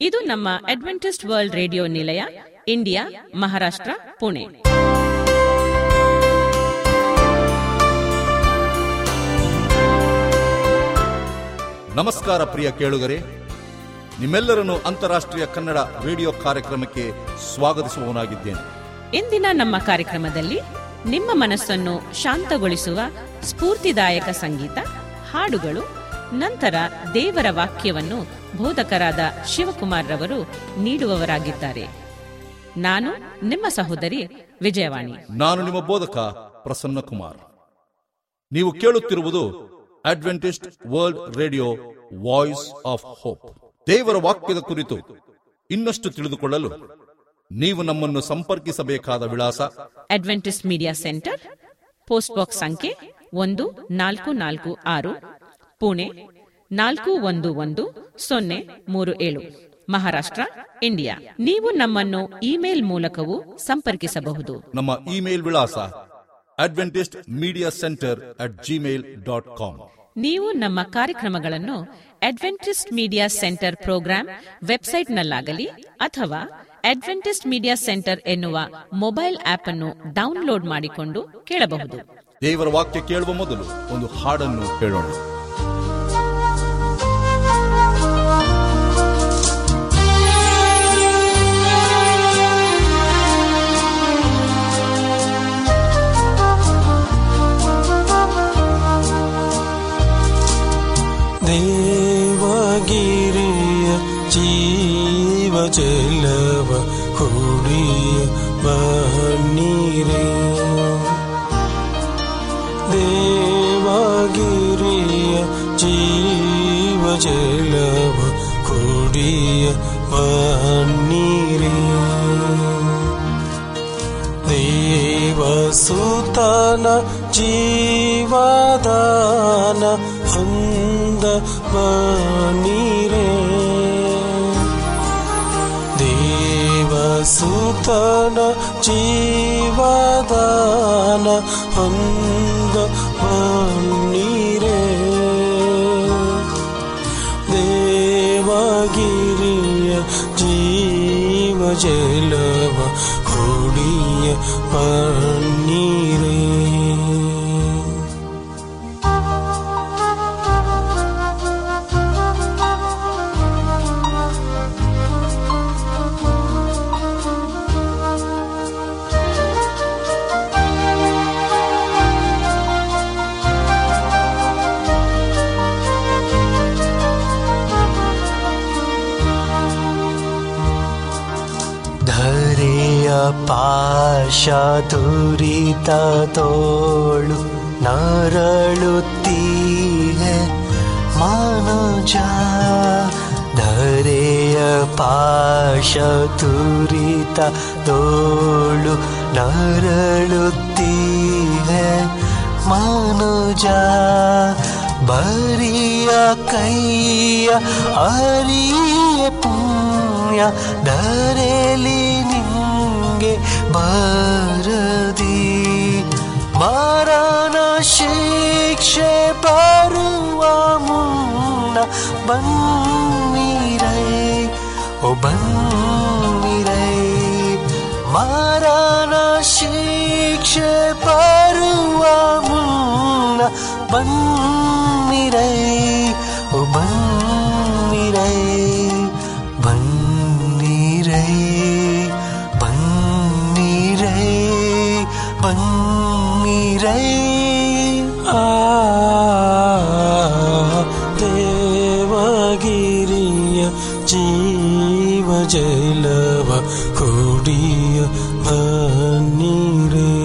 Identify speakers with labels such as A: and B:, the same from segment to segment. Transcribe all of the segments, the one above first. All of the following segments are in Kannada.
A: ಇದು ನಮ್ಮ ಅಡ್ವೆಂಟಿಸ್ಟ್ ವರ್ಲ್ಡ್ ರೇಡಿಯೋ ನಿಲಯ ಇಂಡಿಯಾ ಮಹಾರಾಷ್ಟ್ರ ಪುಣೆ
B: ನಮಸ್ಕಾರ ಪ್ರಿಯ ಕೇಳುಗರೆ ನಿಮ್ಮೆಲ್ಲರನ್ನು ಅಂತಾರಾಷ್ಟ್ರೀಯ ಕನ್ನಡ ರೇಡಿಯೋ ಕಾರ್ಯಕ್ರಮಕ್ಕೆ ಸ್ವಾಗತಿಸುವವನಾಗಿದ್ದೇನೆ
A: ಇಂದಿನ ನಮ್ಮ ಕಾರ್ಯಕ್ರಮದಲ್ಲಿ ನಿಮ್ಮ ಮನಸ್ಸನ್ನು ಶಾಂತಗೊಳಿಸುವ ಸ್ಫೂರ್ತಿದಾಯಕ ಸಂಗೀತ ಹಾಡುಗಳು ನಂತರ ದೇವರ ವಾಕ್ಯವನ್ನು ಬೋಧಕರಾದ ಶಿವಕುಮಾರ್ ರವರು ನೀಡುವವರಾಗಿದ್ದಾರೆ ನಾನು ನಿಮ್ಮ ಸಹೋದರಿ ವಿಜಯವಾಣಿ
B: ನಾನು ನಿಮ್ಮ ಬೋಧಕ ಪ್ರಸನ್ನ ಕುಮಾರ್ ನೀವು ಕೇಳುತ್ತಿರುವುದು Adventist world radio voice of hope ದೇವರ ವಾಕ್ಯದ ಕುರಿತು ಇನ್ನಷ್ಟು ತಿಳಿದುಕೊಳ್ಳಲು ನೀವು ನಮ್ಮನ್ನು ಸಂಪರ್ಕಿಸಬೇಕಾದ ವಿಳಾಸ
A: Adventist media centre post box ಸಂಖ್ಯೆ ಒಂದು ನಾಲ್ಕು ನಾಲ್ಕು ಆರು ಪುಣೆ ನಾಲ್ಕು ಒಂದು ಒಂದು ಸೊನ್ನೆ ಮೂರು ಏಳು ಮಹಾರಾಷ್ಟ್ರ ಇಂಡಿಯಾ ನೀವು ನಮ್ಮನ್ನು ಇಮೇಲ್ ಮೂಲಕವೂ ಸಂಪರ್ಕಿಸಬಹುದು
B: ನಮ್ಮ ಇಮೇಲ್ ವಿಳಾಸ Adventist media centre at Gmail dot com
A: ನೀವು ನಮ್ಮ ಕಾರ್ಯಕ್ರಮಗಳನ್ನು ಅಡ್ವೆಂಟಿಸ್ಟ್ ಮೀಡಿಯಾ ಸೆಂಟರ್ ಪ್ರೋಗ್ರಾಂ ವೆಬ್ಸೈಟ್ನಲ್ಲಾಗಲಿ ಅಥವಾ ಅಡ್ವೆಂಟಿಸ್ಟ್ ಮೀಡಿಯಾ ಸೆಂಟರ್ ಎನ್ನುವ ಮೊಬೈಲ್ ಆಪ್ ಅನ್ನು ಡೌನ್ಲೋಡ್ ಮಾಡಿಕೊಂಡು ಕೇಳಬಹುದು
B: ದೇವರ ವಾಕ್ಯ ಕೇಳುವ ಮೊದಲು ಒಂದು ಹಾಡನ್ನು ಕೇಳೋಣ
C: ದೇವಗಿರಿಯ ಜೀವ ಜಲವ ಕುಡಿಯ ಬನ್ನೀರೇ ದೇವಗಿರಿಯ ಜೀವ ಜಲವ ಕುಡಿಯ ಬನ್ನೀರೇ ದೇವಸುತನ ಜೀವದಾನ ಹೊಂದ ಬನೀರೆ ದೇವಸುತನ ಜೀವದಾನ ಹೊಂದ ಬನ್ನೀರೆ ದೇವಗಿರಿಯ ಜೀವ ಜಲವ ಕುಡಿಯ ಪನ್ನೀರೇ ಧರೆಯ ಪಾಶ ದುರಿತ ತೋಳು ನರಳುತ್ತೀಹೆ ಮನುಜ ಧರೆಯ ಪಾಶ ತುರಿತ ತೋಳು ನರಳುತ್ತೀಹೆ ಮನುಜ ಬರಿಯ ಕೈಯ ಅರಿಯ ಪುಣ್ಯ ಧರೆಲಿ ನಿಂಗೆ ಬಾರದಿ ಮರಣ ಶಿಕ್ಷೆ ಬರುವ ಮುನ್ನ ಬನ್ನಿರೈ ಓ ಬನ್ನಿರೈ ಮರಣ ಶಿಕ್ಷೆ ಬರುವ ಮುನ್ನ ಬನ್ನಿರೈ ಓ ಬನ್ನಿರೈ ಬನ್ನಿರೈ ಬನ್ನಿರೈ ಬನ್ನಿರೈ ಆ ದೇವಗಿರಿಯ ಜೀವ ಜಲವ ಕುಡಿಯ ಬನ್ನಿರೇ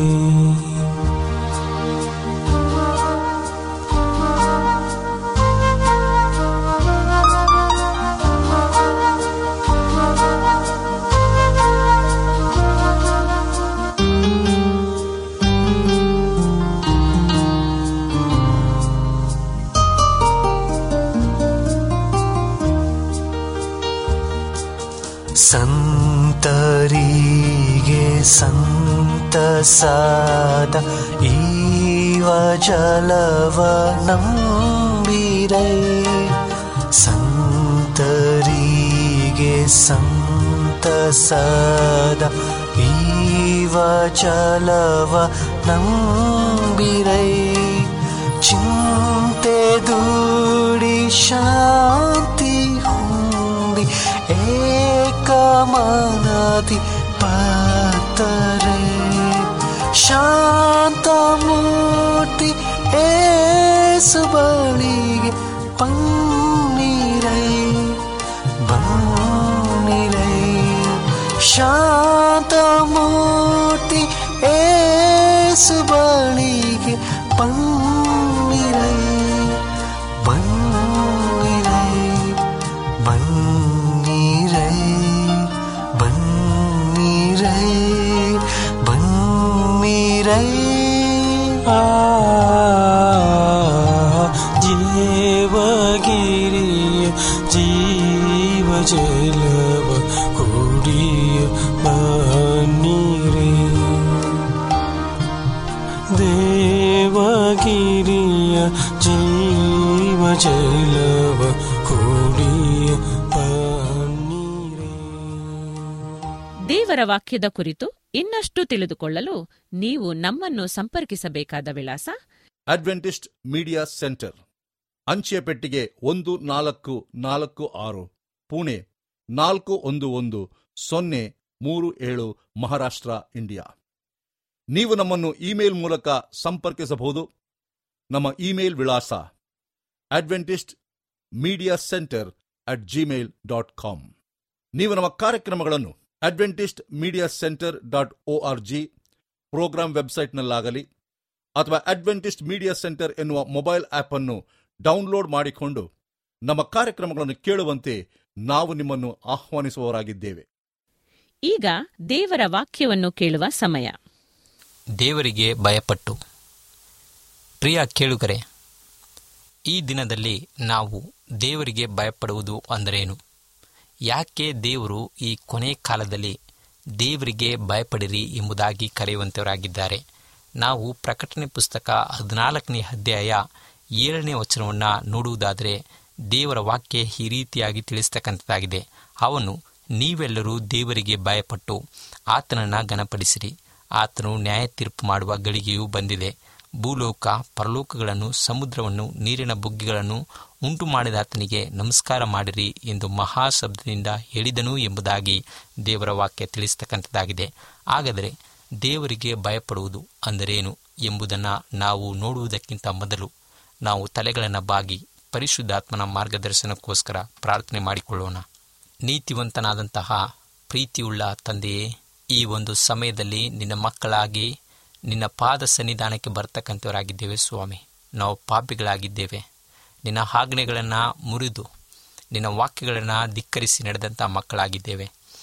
C: ಸಂತರಿಗೆ ಸಂತಸಾದ ಈವ ಜಲವ ನಂಬಿರೈ ಸಂತರಿಗೆ ಸಂತಸದ ಈವ ಜಲವ ನಂಬಿರೈ ಚಿಂತೆ ದೂಡಿ ಶಾಂತಿ ಹೊಂದಿ ಏಕಮನದಿ ಪತ್ತರೆ ಶಾಂತಮೂರ್ತಿ ಏಸು ಬಳಿಗೆ ಪನ್ನೀರೈ ಬನ್ನಿರೈ ಶಾಂತಮೂರ್ತಿ ಏಸು ಬಳಿಗೆ ಪನ್ನಿರೈ ಬನ್ನಿರೈ ಬನ್ನಿರೈ ಬನ್ನಿರೈ ಬನ್ನಿರೈ ಆ ಜೀವಗಿರಿಯ ಜೀವ ಜಲವ ಕುಡಿಯ ಬನ್ನಿರೈ ದೇವಗಿರಿಯ ಜೀವ ಜಲವ ಕುಡಿಯ ಬನ್ನಿರೈ
A: ದೇವರ ವಾಕ್ಯದ ಕುರಿತು ಇನ್ನಷ್ಟು ತಿಳಿದುಕೊಳ್ಳಲು ನೀವು ನಮ್ಮನ್ನು ಸಂಪರ್ಕಿಸಬೇಕಾದ ವಿಳಾಸ
B: ಅಡ್ವೆಂಟಿಸ್ಟ್ ಮೀಡಿಯಾ ಸೆಂಟರ್ ಅಂಚೆ ಪೆಟ್ಟಿಗೆ ಒಂದು ನಾಲ್ಕು ನಾಲ್ಕು ಆರು ಪುಣೆ ನಾಲ್ಕು ಒಂದು ಒಂದು ಸೊನ್ನೆ ಮೂರು ಏಳು ಮಹಾರಾಷ್ಟ್ರ ಇಂಡಿಯಾ ನೀವು ನಮ್ಮನ್ನು ಇಮೇಲ್ ಮೂಲಕ ಸಂಪರ್ಕಿಸಬಹುದು ನಮ್ಮ ಇಮೇಲ್ ವಿಳಾಸ Adventist media centre at Gmail dot com ನೀವು ನಮ್ಮ ಕಾರ್ಯಕ್ರಮಗಳನ್ನು Adventist media centre dot O R G programme ವೆಬ್ಸೈಟ್ನಲ್ಲಾಗಲಿ ಅಥವಾ ಅಡ್ವೆಂಟಿಸ್ಟ್ ಮೀಡಿಯಾ ಸೆಂಟರ್ ಎನ್ನುವ ಮೊಬೈಲ್ ಆಪ್ ಅನ್ನು ಡೌನ್ಲೋಡ್ ಮಾಡಿಕೊಂಡು ನಮ್ಮ ಕಾರ್ಯಕ್ರಮಗಳನ್ನು ಕೇಳುವಂತೆ ನಾವು ನಿಮ್ಮನ್ನು ಆಹ್ವಾನಿಸುವವರಾಗಿದ್ದೇವೆ
A: ಈಗ ದೇವರ ವಾಕ್ಯವನ್ನು ಕೇಳುವ ಸಮಯ
D: ದೇವರಿಗೆ ಭಯಪಟ್ಟು ಪ್ರಿಯ ಕೇಳುಗರೆ ಈ ದಿನದಲ್ಲಿ ನಾವು ದೇವರಿಗೆ ಭಯಪಡುವುದು ಅಂದರೇನು ಯಾಕೆ ದೇವರು ಈ ಕೊನೆ ಕಾಲದಲ್ಲಿ ದೇವರಿಗೆ ಭಯಪಡಿರಿ ಎಂಬುದಾಗಿ ಕರೆಯುವಂತವರಾಗಿದ್ದಾರೆ ನಾವು ಪ್ರಕಟಣೆ ಪುಸ್ತಕ ಹದಿನಾಲ್ಕನೇ ಅಧ್ಯಾಯ ಏಳನೇ ವಚನವನ್ನು ನೋಡುವುದಾದರೆ ದೇವರ ವಾಕ್ಯ ಈ ರೀತಿಯಾಗಿ ತಿಳಿಸ್ತಕ್ಕಂಥದ್ದಾಗಿದೆ ಅವನು ನೀವೆಲ್ಲರೂ ದೇವರಿಗೆ ಭಯಪಟ್ಟು ಆತನನ್ನು ಘನಪಡಿಸಿರಿ ಆತನು ನ್ಯಾಯ ತೀರ್ಪು ಮಾಡುವ ಗಳಿಗೆಯೂ ಬಂದಿದೆ ಭೂಲೋಕ ಪರಲೋಕಗಳನ್ನು ಸಮುದ್ರವನ್ನು ನೀರಿನ ಬುಗ್ಗೆಗಳನ್ನು ಉಂಟು ಮಾಡಿದಾತನಿಗೆ ನಮಸ್ಕಾರ ಮಾಡಿರಿ ಎಂದು ಮಹಾಶಬ್ದದಿಂದ ಹೇಳಿದನು ಎಂಬುದಾಗಿ ದೇವರ ವಾಕ್ಯ ತಿಳಿಸ್ತಕ್ಕಂಥದ್ದಾಗಿದೆ ಹಾಗಾದರೆ ದೇವರಿಗೆ ಭಯಪಡುವುದು ಅಂದರೇನು ಎಂಬುದನ್ನು ನಾವು ನೋಡುವುದಕ್ಕಿಂತ ಮೊದಲು ನಾವು ತಲೆಗಳನ್ನು ಬಾಗಿ ಪರಿಶುದ್ಧಾತ್ಮನ ಮಾರ್ಗದರ್ಶನಕ್ಕೋಸ್ಕರ ಪ್ರಾರ್ಥನೆ ಮಾಡಿಕೊಳ್ಳೋಣ ನೀತಿವಂತನಾದಂತಹ ಪ್ರೀತಿಯುಳ್ಳ ತಂದೆಯೇ ಈ ಒಂದು ಸಮಯದಲ್ಲಿ ನಿನ್ನ ಮಕ್ಕಳಾಗಿ ನಿನ್ನ ಪಾದ ಸನ್ನಿಧಾನಕ್ಕೆ ಬರ್ತಕ್ಕಂಥವರಾಗಿದ್ದೇವೆ ಸ್ವಾಮಿ ನಾವು ಪಾಪಿಗಳಾಗಿದ್ದೇವೆ ನಿನ್ನ ಆಜ್ಞೆಗಳನ್ನು ಮುರಿದು ನಿನ್ನ ವಾಕ್ಯಗಳನ್ನು ಧಿಕ್ಕರಿಸಿ ನಡೆದಂಥ ಮಕ್ಕಳಾಗಿದ್ದೇವೆ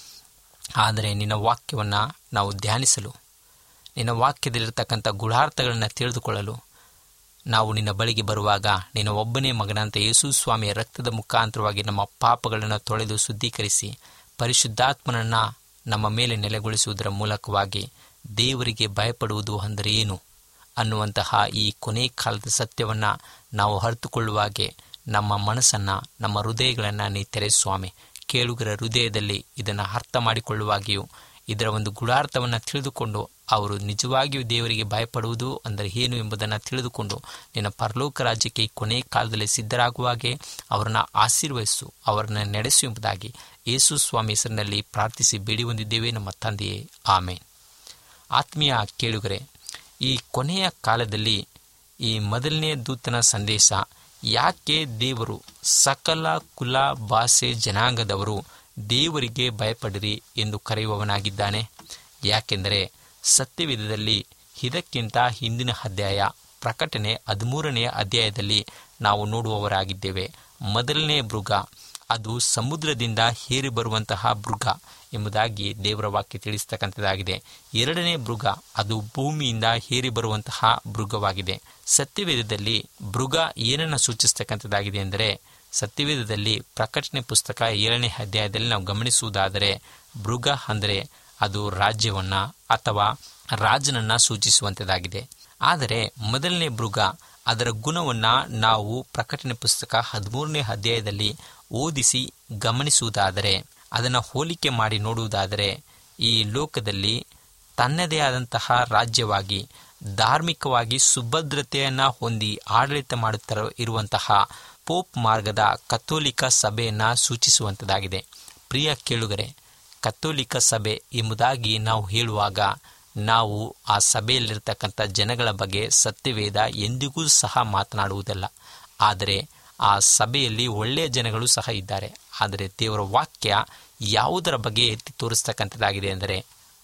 D: ಆದರೆ ನಿನ್ನ ವಾಕ್ಯವನ್ನು ನಾವು ಧ್ಯಾನಿಸಲು ನಿನ್ನ ವಾಕ್ಯದಲ್ಲಿರ್ತಕ್ಕಂಥ ಗುಢಾರ್ಥಗಳನ್ನು ತಿಳಿದುಕೊಳ್ಳಲು ನಾವು ನಿನ್ನ ಬಳಿಗೆ ಬರುವಾಗ ನಿನ್ನ ಒಬ್ಬನೇ ಮಗನಂತ ಯೇಸು ಸ್ವಾಮಿಯ ರಕ್ತದ ಮುಖಾಂತರವಾಗಿ ನಮ್ಮ ಪಾಪಗಳನ್ನು ತೊಳೆದು ಶುದ್ಧೀಕರಿಸಿ ಪರಿಶುದ್ಧಾತ್ಮನನ್ನು ನಮ್ಮ ಮೇಲೆ ನೆಲೆಗೊಳಿಸುವುದರ ಮೂಲಕವಾಗಿ ದೇವರಿಗೆ ಭಯಪಡುವುದು ಅಂದರೆ ಏನು ಅನ್ನುವಂತಹ ಈ ಕೊನೆ ಕಾಲದ ಸತ್ಯವನ್ನು ನಾವು ಅರಿತುಕೊಳ್ಳುವಾಗೆ ನಮ್ಮ ಮನಸ್ಸನ್ನು ನಮ್ಮ ಹೃದಯಗಳನ್ನು ನೀ ತೆರೆ ಸ್ವಾಮಿ ಕೇಳುಗರ ಹೃದಯದಲ್ಲಿ ಇದನ್ನು ಅರ್ಥ ಮಾಡಿಕೊಳ್ಳುವಾಗಿಯೂ ಇದರ ಒಂದು ಗುಡಾರ್ಥವನ್ನು ತಿಳಿದುಕೊಂಡು ಅವರು ನಿಜವಾಗಿಯೂ ದೇವರಿಗೆ ಭಯಪಡುವುದು ಅಂದರೆ ಏನು ಎಂಬುದನ್ನು ತಿಳಿದುಕೊಂಡು ನಿನ್ನ ಪರಲೋಕ ರಾಜ್ಯಕ್ಕೆ ಈ ಕೊನೆ ಕಾಲದಲ್ಲಿ ಸಿದ್ಧರಾಗುವಾಗೆ ಅವರನ್ನು ಆಶೀರ್ವಹಿಸು ಅವರನ್ನು ನಡೆಸು ಎಂಬುದಾಗಿ ಯೇಸು ಸ್ವಾಮಿ ಹೆಸರಿನಲ್ಲಿ ಪ್ರಾರ್ಥಿಸಿ ಬೇಡಿ ಹೊಂದಿದ್ದೇವೆ ನಮ್ಮ ತಂದೆಯೇ ಆಮೇನ್ ಆತ್ಮೀಯ ಕೇಳುಗರೆ ಈ ಕೊನೆಯ ಕಾಲದಲ್ಲಿ ಈ ಮೊದಲನೇ ದೂತನ ಸಂದೇಶ ಯಾಕೆ ದೇವರು ಸಕಲ ಕುಲ ಭಾಷೆ ಜನಾಂಗದವರು ದೇವರಿಗೆ ಭಯಪಡಿರಿ ಎಂದು ಕರೆಯುವವನಾಗಿದ್ದಾನೆ ಯಾಕೆಂದರೆ ಸತ್ಯವಿಧದಲ್ಲಿ ಇದಕ್ಕಿಂತ ಹಿಂದಿನ ಅಧ್ಯಾಯ ಪ್ರಕಟಣೆ ಹದಿಮೂರನೆಯ ಅಧ್ಯಾಯದಲ್ಲಿ ನಾವು ನೋಡುವವರಾಗಿದ್ದೇವೆ ಮೊದಲನೇ ಮೃಗ ಅದು ಸಮುದ್ರದಿಂದ ಹೇರಿ ಬರುವಂತಹ ಮೃಗ ಎಂಬುದಾಗಿ ದೇವರ ವಾಕ್ಯ ತಿಳಿಸ್ತಕ್ಕಂಥದ್ದಾಗಿದೆ ಎರಡನೇ ಮೃಗ ಅದು ಭೂಮಿಯಿಂದ ಹೇರಿ ಬರುವಂತಹ ಮೃಗವಾಗಿದೆ ಸತ್ಯವೇದದಲ್ಲಿ ಮೃಗ ಏನನ್ನು ಸೂಚಿಸ್ತಕ್ಕಂಥದ್ದಾಗಿದೆ ಎಂದರೆ ಸತ್ಯವೇದದಲ್ಲಿ ಪ್ರಕಟಣೆ ಪುಸ್ತಕ ಏಳನೇ ಅಧ್ಯಾಯದಲ್ಲಿ ನಾವು ಗಮನಿಸುವುದಾದರೆ ಮೃಗ ಅಂದರೆ ಅದು ರಾಜ್ಯವನ್ನ ಅಥವಾ ರಾಜನನ್ನ ಸೂಚಿಸುವಂಥದ್ದಾಗಿದೆ ಆದರೆ ಮೊದಲನೇ ಮೃಗ ಅದರ ಗುಣವನ್ನು ನಾವು ಪ್ರಕಟಣೆ ಪುಸ್ತಕ ಹದಿಮೂರನೇ ಅಧ್ಯಾಯದಲ್ಲಿ ಓದಿಸಿ ಗಮನಿಸುವುದಾದರೆ ಅದನ್ನು ಹೋಲಿಕೆ ಮಾಡಿ ನೋಡುವುದಾದರೆ ಈ ಲೋಕದಲ್ಲಿ ತನ್ನದೇ ಆದಂತಹ ರಾಜ್ಯವಾಗಿ ಧಾರ್ಮಿಕವಾಗಿ ಸುಭದ್ರತೆಯನ್ನು ಹೊಂದಿ ಆಡಳಿತ ಮಾಡುತ್ತಾ ಇರುವಂತಹ ಪೋಪ್ ಮಾರ್ಗದ ಕಥೋಲಿಕ ಸಭೆಯನ್ನು ಸೂಚಿಸುವಂಥದ್ದಾಗಿದೆ ಪ್ರಿಯ ಕೇಳುಗರೆ ಕಥೋಲಿಕ ಸಭೆ ಎಂಬುದಾಗಿ ನಾವು ಹೇಳುವಾಗ ನಾವು ಆ ಸಭೆಯಲ್ಲಿರ್ತಕ್ಕಂಥ ಜನಗಳ ಬಗ್ಗೆ ಸತ್ಯವೇದ ಎಂದಿಗೂ ಸಹ ಮಾತನಾಡುವುದಲ್ಲ ಆದರೆ ಆ ಸಭೆಯಲ್ಲಿ ಒಳ್ಳೆಯ ಜನಗಳು ಸಹ ಇದ್ದಾರೆ ಆದರೆ ದೇವರ ವಾಕ್ಯ ಯಾವುದರ ಬಗ್ಗೆ ಎತ್ತಿ ತೋರಿಸ್ತಕ್ಕಂಥದ್ದಾಗಿದೆ ಅಂದರೆ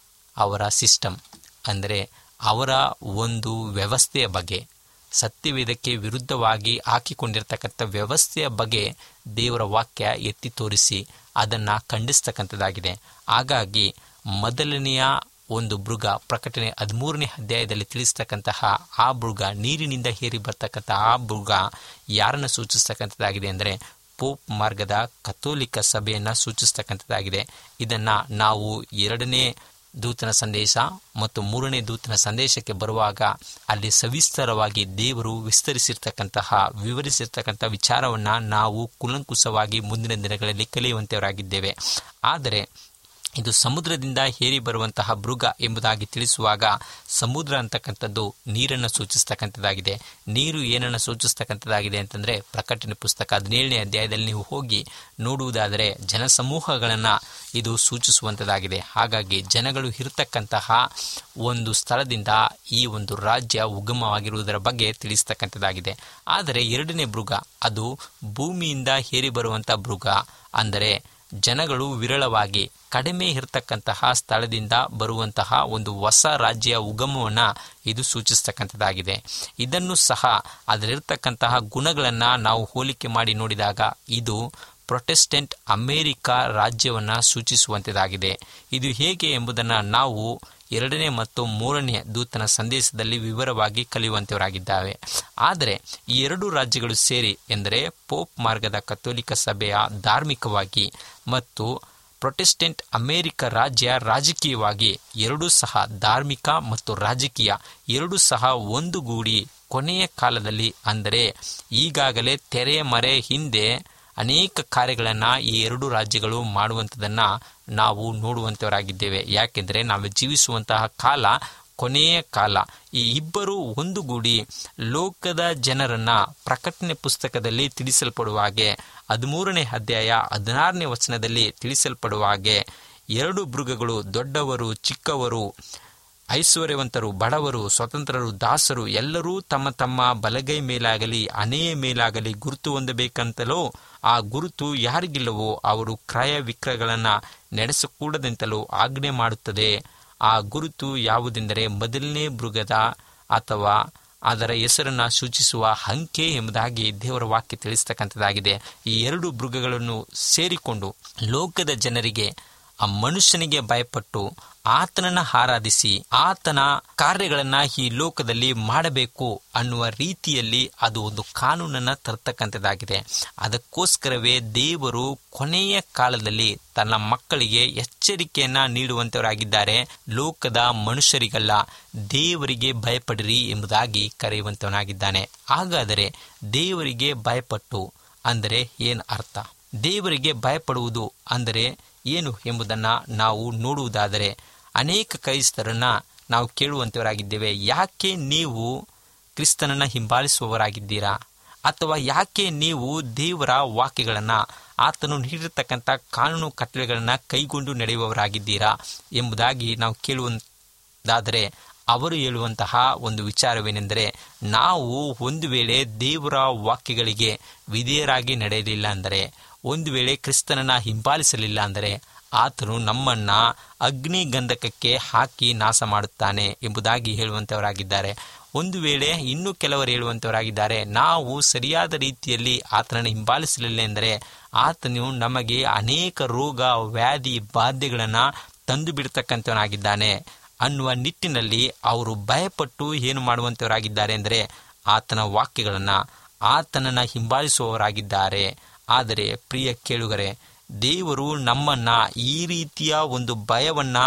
D: ಅವರ ಸಿಸ್ಟಮ್ ಅಂದರೆ ಅವರ ಒಂದು ವ್ಯವಸ್ಥೆಯ ಬಗ್ಗೆ ಸತ್ಯವೇದಕ್ಕೆ ವಿರುದ್ಧವಾಗಿ ಹಾಕಿಕೊಂಡಿರ್ತಕ್ಕಂಥ ವ್ಯವಸ್ಥೆಯ ಬಗ್ಗೆ ದೇವರ ವಾಕ್ಯ ಎತ್ತಿ ತೋರಿಸಿ ಅದನ್ನು ಖಂಡಿಸ್ತಕ್ಕಂಥದ್ದಾಗಿದೆ ಹಾಗಾಗಿ ಮೊದಲನೆಯ ಒಂದು ಮೃಗ ಪ್ರಕಟಣೆ ಹದಿಮೂರನೇ ಅಧ್ಯಾಯದಲ್ಲಿ ತಿಳಿಸ್ತಕ್ಕಂತಹ ಆ ಮೃಗ ನೀರಿನಿಂದ ಹೇರಿ ಬರ್ತಕ್ಕಂಥ ಆ ಮೃಗ ಯಾರನ್ನು ಸೂಚಿಸ್ತಕ್ಕಂಥದ್ದಾಗಿದೆ ಅಂದರೆ ಪೋಪ್ ಮಾರ್ಗದ ಕಥೋಲಿಕ ಸಭೆಯನ್ನು ಸೂಚಿಸ್ತಕ್ಕಂಥದ್ದಾಗಿದೆ ಇದನ್ನು ನಾವು ಎರಡನೇ ದೂತನ ಸಂದೇಶ ಮತ್ತು ಮೂರನೇ ದೂತನ ಸಂದೇಶಕ್ಕೆ ಬರುವಾಗ ಅಲ್ಲಿ ಸವಿಸ್ತರವಾಗಿ ದೇವರು ವಿಸ್ತರಿಸಿರ್ತಕ್ಕಂತಹ ವಿವರಿಸಿರ್ತಕ್ಕಂಥ ವಿಚಾರವನ್ನು ನಾವು ಕುಲಂಕುಷವಾಗಿ ಮುಂದಿನ ದಿನಗಳಲ್ಲಿ ಕಲಿಯುವಂತೆಯವರಾಗಿದ್ದೇವೆ ಆದರೆ ಇದು ಸಮುದ್ರದಿಂದ ಹೇರಿ ಬರುವಂತಹ ಮೃಗ ಎಂಬುದಾಗಿ ತಿಳಿಸುವಾಗ ಸಮುದ್ರ ಅಂತಕ್ಕಂಥದ್ದು ನೀರನ್ನು ಸೂಚಿಸ್ತಕ್ಕಂಥದ್ದಾಗಿದೆ ನೀರು ಏನನ್ನು ಸೂಚಿಸ್ತಕ್ಕಂಥದ್ದಾಗಿದೆ ಅಂತಂದರೆ ಪ್ರಕಟಣೆ ಪುಸ್ತಕ ಹದಿನೇಳನೇ ಅಧ್ಯಾಯದಲ್ಲಿ ನೀವು ಹೋಗಿ ನೋಡುವುದಾದರೆ ಜನಸಮೂಹಗಳನ್ನು ಇದು ಸೂಚಿಸುವಂಥದ್ದಾಗಿದೆ ಹಾಗಾಗಿ ಜನಗಳು ಇರತಕ್ಕಂತಹ ಒಂದು ಸ್ಥಳದಿಂದ ಈ ಒಂದು ರಾಜ್ಯ ಉಗಮವಾಗಿರುವುದರ ಬಗ್ಗೆ ತಿಳಿಸ್ತಕ್ಕಂಥದ್ದಾಗಿದೆ ಆದರೆ ಎರಡನೇ ಮೃಗ ಅದು ಭೂಮಿಯಿಂದ ಹೇರಿ ಬರುವಂಥ ಮೃಗ ಅಂದರೆ ಜನಗಳು ವಿರಳವಾಗಿ ಕಡಿಮೆ ಇರತಕ್ಕಂತಹ ಸ್ಥಳದಿಂದ ಬರುವಂತಹ ಒಂದು ಹೊಸ ರಾಜ್ಯ ಉಗಮವನ್ನು ಇದು ಸೂಚಿಸ್ತಕ್ಕಂಥದ್ದಾಗಿದೆ ಇದನ್ನು ಸಹ ಅದರಲ್ಲಿರ್ತಕ್ಕಂತಹ ಗುಣಗಳನ್ನು ನಾವು ಹೋಲಿಕೆ ಮಾಡಿ ನೋಡಿದಾಗ ಇದು ಪ್ರೊಟೆಸ್ಟೆಂಟ್ ಅಮೇರಿಕಾ ರಾಜ್ಯವನ್ನು ಸೂಚಿಸುವಂಥದ್ದಾಗಿದೆ ಇದು ಹೇಗೆ ಎಂಬುದನ್ನು ನಾವು ಎರಡನೇ ಮತ್ತು ಮೂರನೇ ದೂತನ ಸಂದೇಶದಲ್ಲಿ ವಿವರವಾಗಿ ಕಲಿಯುವಂತವರಾಗಿದ್ದಾವೆ ಆದರೆ ಈ ಎರಡು ರಾಜ್ಯಗಳು ಸೇರಿ ಎಂದರೆ ಪೋಪ್ ಮಾರ್ಗದ ಕಥೋಲಿಕ ಸಭೆಯ ಧಾರ್ಮಿಕವಾಗಿ ಮತ್ತು ಪ್ರೊಟೆಸ್ಟೆಂಟ್ ಅಮೇರಿಕ ರಾಜ್ಯ ರಾಜಕೀಯವಾಗಿ ಎರಡೂ ಸಹ ಧಾರ್ಮಿಕ ಮತ್ತು ರಾಜಕೀಯ ಎರಡೂ ಸಹ ಒಂದುಗೂಡಿ ಕೊನೆಯ ಕಾಲದಲ್ಲಿ ಅಂದರೆ ಈಗಾಗಲೇ ತೆರೆಯ ಮರೆ ಹಿಂದೆ ಅನೇಕ ಕಾರ್ಯಗಳನ್ನು ಈ ಎರಡು ರಾಜ್ಯಗಳು ಮಾಡುವಂಥದ್ದನ್ನು ನಾವು ನೋಡುವಂಥವರಾಗಿದ್ದೇವೆ ಯಾಕೆಂದರೆ ನಾವು ಜೀವಿಸುವಂತಹ ಕಾಲ ಕೊನೆಯ ಕಾಲ ಈ ಇಬ್ಬರು ಒಂದುಗೂಡಿ ಲೋಕದ ಜನರನ್ನ ಪ್ರಕಟಣೆ ಪುಸ್ತಕದಲ್ಲಿ ತಿಳಿಸಲ್ಪಡುವ ಹಾಗೆ ಹದಿಮೂರನೇ ಅಧ್ಯಾಯ ಹದಿನಾರನೇ ವಚನದಲ್ಲಿ ತಿಳಿಸಲ್ಪಡುವ ಹಾಗೆ ಎರಡು ಮೃಗಗಳು ದೊಡ್ಡವರು ಚಿಕ್ಕವರು ಐಶ್ವರ್ಯವಂತರು ಬಡವರು ಸ್ವತಂತ್ರರು ದಾಸರು ಎಲ್ಲರೂ ತಮ್ಮ ತಮ್ಮ ಬಲಗೈ ಮೇಲಾಗಲಿ ಹಣೆಯ ಮೇಲಾಗಲಿ ಗುರುತು ಹೊಂದಬೇಕಂತಲೋ ಆ ಗುರುತು ಯಾರಿಗಿಲ್ಲವೋ ಅವರು ಕ್ರಯ ವಿಕ್ರಯಗಳನ್ನು ನಡೆಸಕೂಡದೆಂತಲೂ ಆಜ್ಞೆ ಮಾಡುತ್ತದೆ ಆ ಗುರುತು ಯಾವುದೆಂದರೆ ಮೊದಲನೇ ಮೃಗದ ಅಥವಾ ಅದರ ಹೆಸರನ್ನು ಸೂಚಿಸುವ ಅಂಕೆ ಎಂಬುದಾಗಿ ದೇವರ ವಾಕ್ಯ ತಿಳಿಸ್ತಕ್ಕಂಥದ್ದಾಗಿದೆ ಈ ಎರಡು ಮೃಗಗಳನ್ನು ಸೇರಿಕೊಂಡು ಲೋಕದ ಜನರಿಗೆ ಆ ಮನುಷ್ಯನಿಗೆ ಭಯಪಟ್ಟು ಆತನನ್ನ ಆರಾಧಿಸಿ ಆತನ ಕಾರ್ಯಗಳನ್ನ ಈ ಲೋಕದಲ್ಲಿ ಮಾಡಬೇಕು ಅನ್ನುವ ರೀತಿಯಲ್ಲಿ ಅದು ಒಂದು ಕಾನೂನನ್ನ ತರ್ತಕ್ಕಂಥದ್ದಾಗಿದೆ ಅದಕ್ಕೋಸ್ಕರವೇ ದೇವರು ಕೊನೆಯ ಕಾಲದಲ್ಲಿ ತನ್ನ ಮಕ್ಕಳಿಗೆ ಎಚ್ಚರಿಕೆಯನ್ನ ನೀಡುವಂತವರಾಗಿದ್ದಾರೆ ಲೋಕದ ಮನುಷ್ಯರಿಗಲ್ಲ ದೇವರಿಗೆ ಭಯಪಡಿರಿ ಎಂಬುದಾಗಿ ಕರೆಯುವಂತವನಾಗಿದ್ದಾನೆ ಹಾಗಾದರೆ ದೇವರಿಗೆ ಭಯಪಟ್ಟು ಅಂದರೆ ಏನು ಅರ್ಥ ದೇವರಿಗೆ ಭಯಪಡುವುದು ಅಂದರೆ ಏನು ಎಂಬುದನ್ನು ನಾವು ನೋಡುವುದಾದರೆ ಅನೇಕ ಕ್ರೈಸ್ತರನ್ನ ನಾವು ಕೇಳುವಂಥವರಾಗಿದ್ದೇವೆ ಯಾಕೆ ನೀವು ಕ್ರಿಸ್ತನನ್ನು ಹಿಂಬಾಲಿಸುವವರಾಗಿದ್ದೀರಾ ಅಥವಾ ಯಾಕೆ ನೀವು ದೇವರ ವಾಕ್ಯಗಳನ್ನು ಆತನು ನೀಡಿರ್ತಕ್ಕಂಥ ಕಾನೂನು ಕಟ್ಟಳೆಗಳನ್ನು ಕೈಗೊಂಡು ನಡೆಯುವವರಾಗಿದ್ದೀರಾ ಎಂಬುದಾಗಿ ನಾವು ಕೇಳುವುದಾದರೆ ಅವರು ಹೇಳುವಂತಹ ಒಂದು ವಿಚಾರವೇನೆಂದರೆ ನಾವು ಒಂದು ವೇಳೆ ದೇವರ ವಾಕ್ಯಗಳಿಗೆ ವಿಧೇಯರಾಗಿ ನಡೆಯಲಿಲ್ಲ ಅಂದರೆ ಒಂದು ವೇಳೆ ಕ್ರಿಸ್ತನನ್ನ ಹಿಂಬಾಲಿಸಲಿಲ್ಲ ಅಂದರೆ ಆತನು ನಮ್ಮನ್ನ ಅಗ್ನಿ ಗಂಧಕಕ್ಕೆ ಹಾಕಿ ನಾಶ ಮಾಡುತ್ತಾನೆ ಎಂಬುದಾಗಿ ಹೇಳುವಂತವರಾಗಿದ್ದಾರೆ ಒಂದು ವೇಳೆ ಇನ್ನೂ ಕೆಲವರು ಹೇಳುವಂತವರಾಗಿದ್ದಾರೆ ನಾವು ಸರಿಯಾದ ರೀತಿಯಲ್ಲಿ ಆತನನ್ನು ಹಿಂಬಾಲಿಸಲಿಲ್ಲ ಎಂದರೆ ಆತನು ನಮಗೆ ಅನೇಕ ರೋಗ ವ್ಯಾಧಿ ಬಾಧೆಗಳನ್ನು ತಂದು ಬಿಡ್ತಕ್ಕಂಥವನಾಗಿದ್ದಾನೆ ಅನ್ನುವ ನಿಟ್ಟಿನಲ್ಲಿ ಅವರು ಭಯಪಟ್ಟು ಏನು ಮಾಡುವಂತವರಾಗಿದ್ದಾರೆ ಅಂದರೆ ಆತನ ವಾಕ್ಯಗಳನ್ನು ಆತನನ್ನು ಹಿಂಬಾಲಿಸುವವರಾಗಿದ್ದಾರೆ ಆದರೆ ಪ್ರಿಯ ಕೇಳುಗರೆ ದೇವರು ನಮ್ಮನ್ನ ಈ ರೀತಿಯ ಒಂದು ಭಯವನ್ನ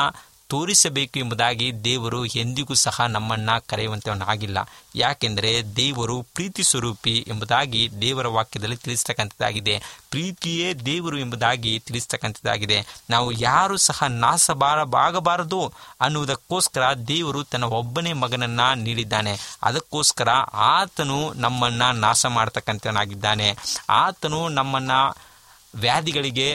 D: ತೋರಿಸಬೇಕು ಎಂಬುದಾಗಿ ದೇವರು ಎಂದಿಗೂ ಸಹ ನಮ್ಮನ್ನ ಕರೆಯುವಂತವನಾಗಿಲ್ಲ ಯಾಕೆಂದರೆ ದೇವರು ಪ್ರೀತಿ ಸ್ವರೂಪಿ ಎಂಬುದಾಗಿ ದೇವರ ವಾಕ್ಯದಲ್ಲಿ ತಿಳಿಸ್ತಕ್ಕಂಥದ್ದಾಗಿದೆ ಪ್ರೀತಿಯೇ ದೇವರು ಎಂಬುದಾಗಿ ತಿಳಿಸ್ತಕ್ಕಂಥದ್ದಾಗಿದೆ ನಾವು ಯಾರು ಸಹ ನಾಸಬಾರಬಾಗಬಾರದು ಅನ್ನುವುದಕ್ಕೋಸ್ಕರ ದೇವರು ತನ್ನ ಒಬ್ಬನೇ ಮಗನನ್ನ ನೀಡಿದ್ದಾನೆ ಅದಕ್ಕೋಸ್ಕರ ಆತನು ನಮ್ಮನ್ನ ನಾಶ ಮಾಡತಕ್ಕಂಥವನಾಗಿದ್ದಾನೆ ಆತನು ನಮ್ಮನ್ನ ವ್ಯಾಧಿಗಳಿಗೆ